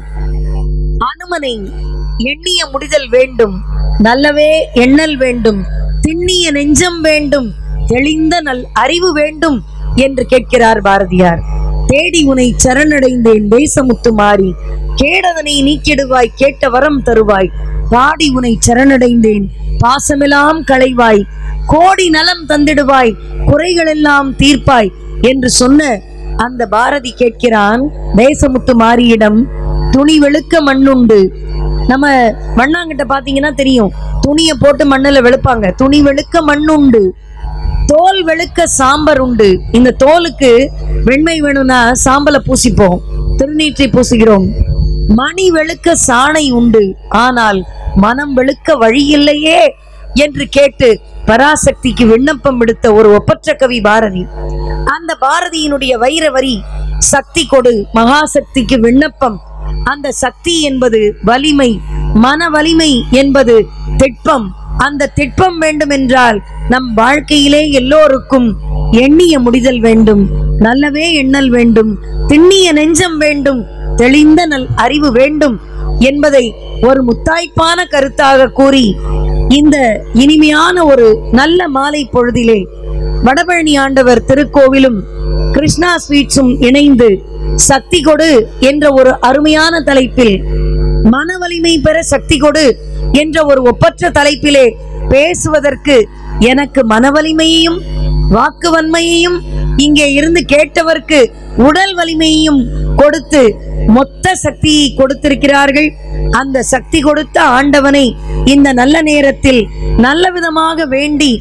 அனுமனை எண்ணிய முடிதல் வேண்டும் நல்லவே எண்ணல் வேண்டும் திண்ணிய நெஞ்சம் வேண்டும் தெளிந்த நல் அறிவு வேண்டும் என்று கேட்கிறார் பாரதியார் தேடி உனை சரணடைந்தேன் தேசமுத்து மாறி கேடதனை நீக்கிடுவாய் கேட்ட வரம் தருவாய் பாடி உனை சரணடைந்தேன் பாசமெல்லாம் களைவாய் கோடி நலம் தந்திடுவாய் குறைகளெல்லாம் தீர்ப்பாய் என்று சொன்ன அந்த பாரதி கேட்கிறான் தேசமுத்து மாரியிடம் துணி வெளுக்க மண்ணுண்டு நம்ம மண்ணாங்கிட்ட பாத்தீங்கன்னா தெரியும் துணியை போட்டு மண்ணுல வெளுப்பாங்க துணி வெளுக்க மண்ணுண்டு தோல் வெளுக்க சாம்பர் உண்டு இந்த தோலுக்கு வெண்மை வேணும்னா சாம்பலை பூசிப்போம் திருநீற்றை பூசுகிறோம் மணி வெளுக்க சாணை உண்டு ஆனால் மனம் வெளுக்க வழி இல்லையே என்று கேட்டு பராசக்திக்கு விண்ணப்பம் விடுத்த ஒரு ஒப்பற்ற கவி பாரதி அந்த பாரதியினுடைய வைர வரி சக்தி கொடு மகாசக்திக்கு விண்ணப்பம் அந்த சக்தி என்பது வலிமை மன வலிமை என்பது திட்பம் அந்த திட்பம் வேண்டும் என்றால் நம் வாழ்க்கையிலே எல்லோருக்கும் எண்ணிய முடிதல் வேண்டும் நல்லவே எண்ணல் வேண்டும் திண்ணிய நெஞ்சம் வேண்டும் தெளிந்த நல் அறிவு வேண்டும் என்பதை ஒரு முத்தாய்ப்பான கருத்தாக கூறி இந்த இனிமையான ஒரு நல்ல மாலை பொழுதிலே வடபழனி ஆண்டவர் திருக்கோவிலும் கிருஷ்ணா ஸ்வீட்ஸும் இணைந்து சக்தி கொடு என்ற ஒரு அருமையான தலைப்பில் மன வலிமை பெற சக்தி கொடு என்ற ஒரு ஒப்பற்ற தலைப்பிலே பேசுவதற்கு எனக்கு மன வலிமையையும் வாக்கு வன்மையையும் இங்கே இருந்து கேட்டவர்க்கு உடல் வலிமையையும் கொடுத்து மொத்த சக்தியை கொடுத்திருக்கிறார்கள் அந்த சக்தி கொடுத்த ஆண்டவனை இந்த நல்ல நேரத்தில் நல்ல விதமாக வேண்டி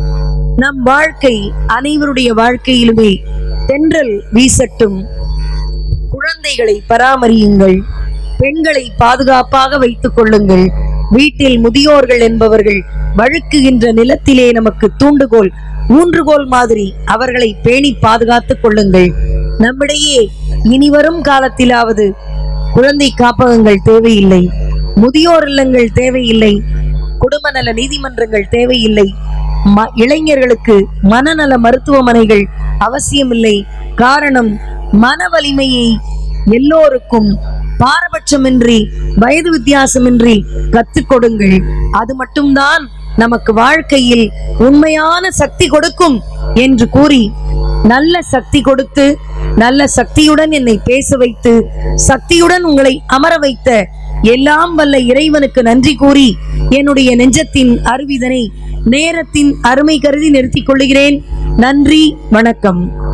நம் வாழ்க்கை அனைவருடைய வாழ்க்கையிலுமே தென்றல் வீசட்டும் குழந்தைகளை பராமரியுங்கள் பெண்களை பாதுகாப்பாக வைத்துக் கொள்ளுங்கள் வீட்டில் முதியோர்கள் என்பவர்கள் வழுக்குகின்ற நிலத்திலே நமக்கு தூண்டுகோல் ஊன்றுகோல் மாதிரி அவர்களை பேணி பாதுகாத்துக் கொள்ளுங்கள் நம்மிடையே இனிவரும் காலத்திலாவது குழந்தை காப்பகங்கள் தேவையில்லை முதியோர் இல்லங்கள் தேவையில்லை குடும்ப நல நீதிமன்றங்கள் தேவையில்லை ம- இளைஞர்களுக்கு மனநல மருத்துவமனைகள் அவசியமில்லை காரணம் மன வலிமையை எல்லோருக்கும் பாரபட்சமின்றி வயது வித்தியாசமின்றி கற்றுக் கொடுங்கள் அது மட்டும்தான் நமக்கு வாழ்க்கையில் உண்மையான சக்தி கொடுக்கும் என்று கூறி நல்ல சக்தி கொடுத்து நல்ல சக்தியுடன் என்னை பேச வைத்து சக்தியுடன் உங்களை அமர வைத்த எல்லாம் வல்ல இறைவனுக்கு நன்றி கூறி என்னுடைய நெஞ்சத்தின் அருவிதனை நேரத்தின் அருமை கருதி நிறுத்திக் கொள்கிறேன் நன்றி வணக்கம்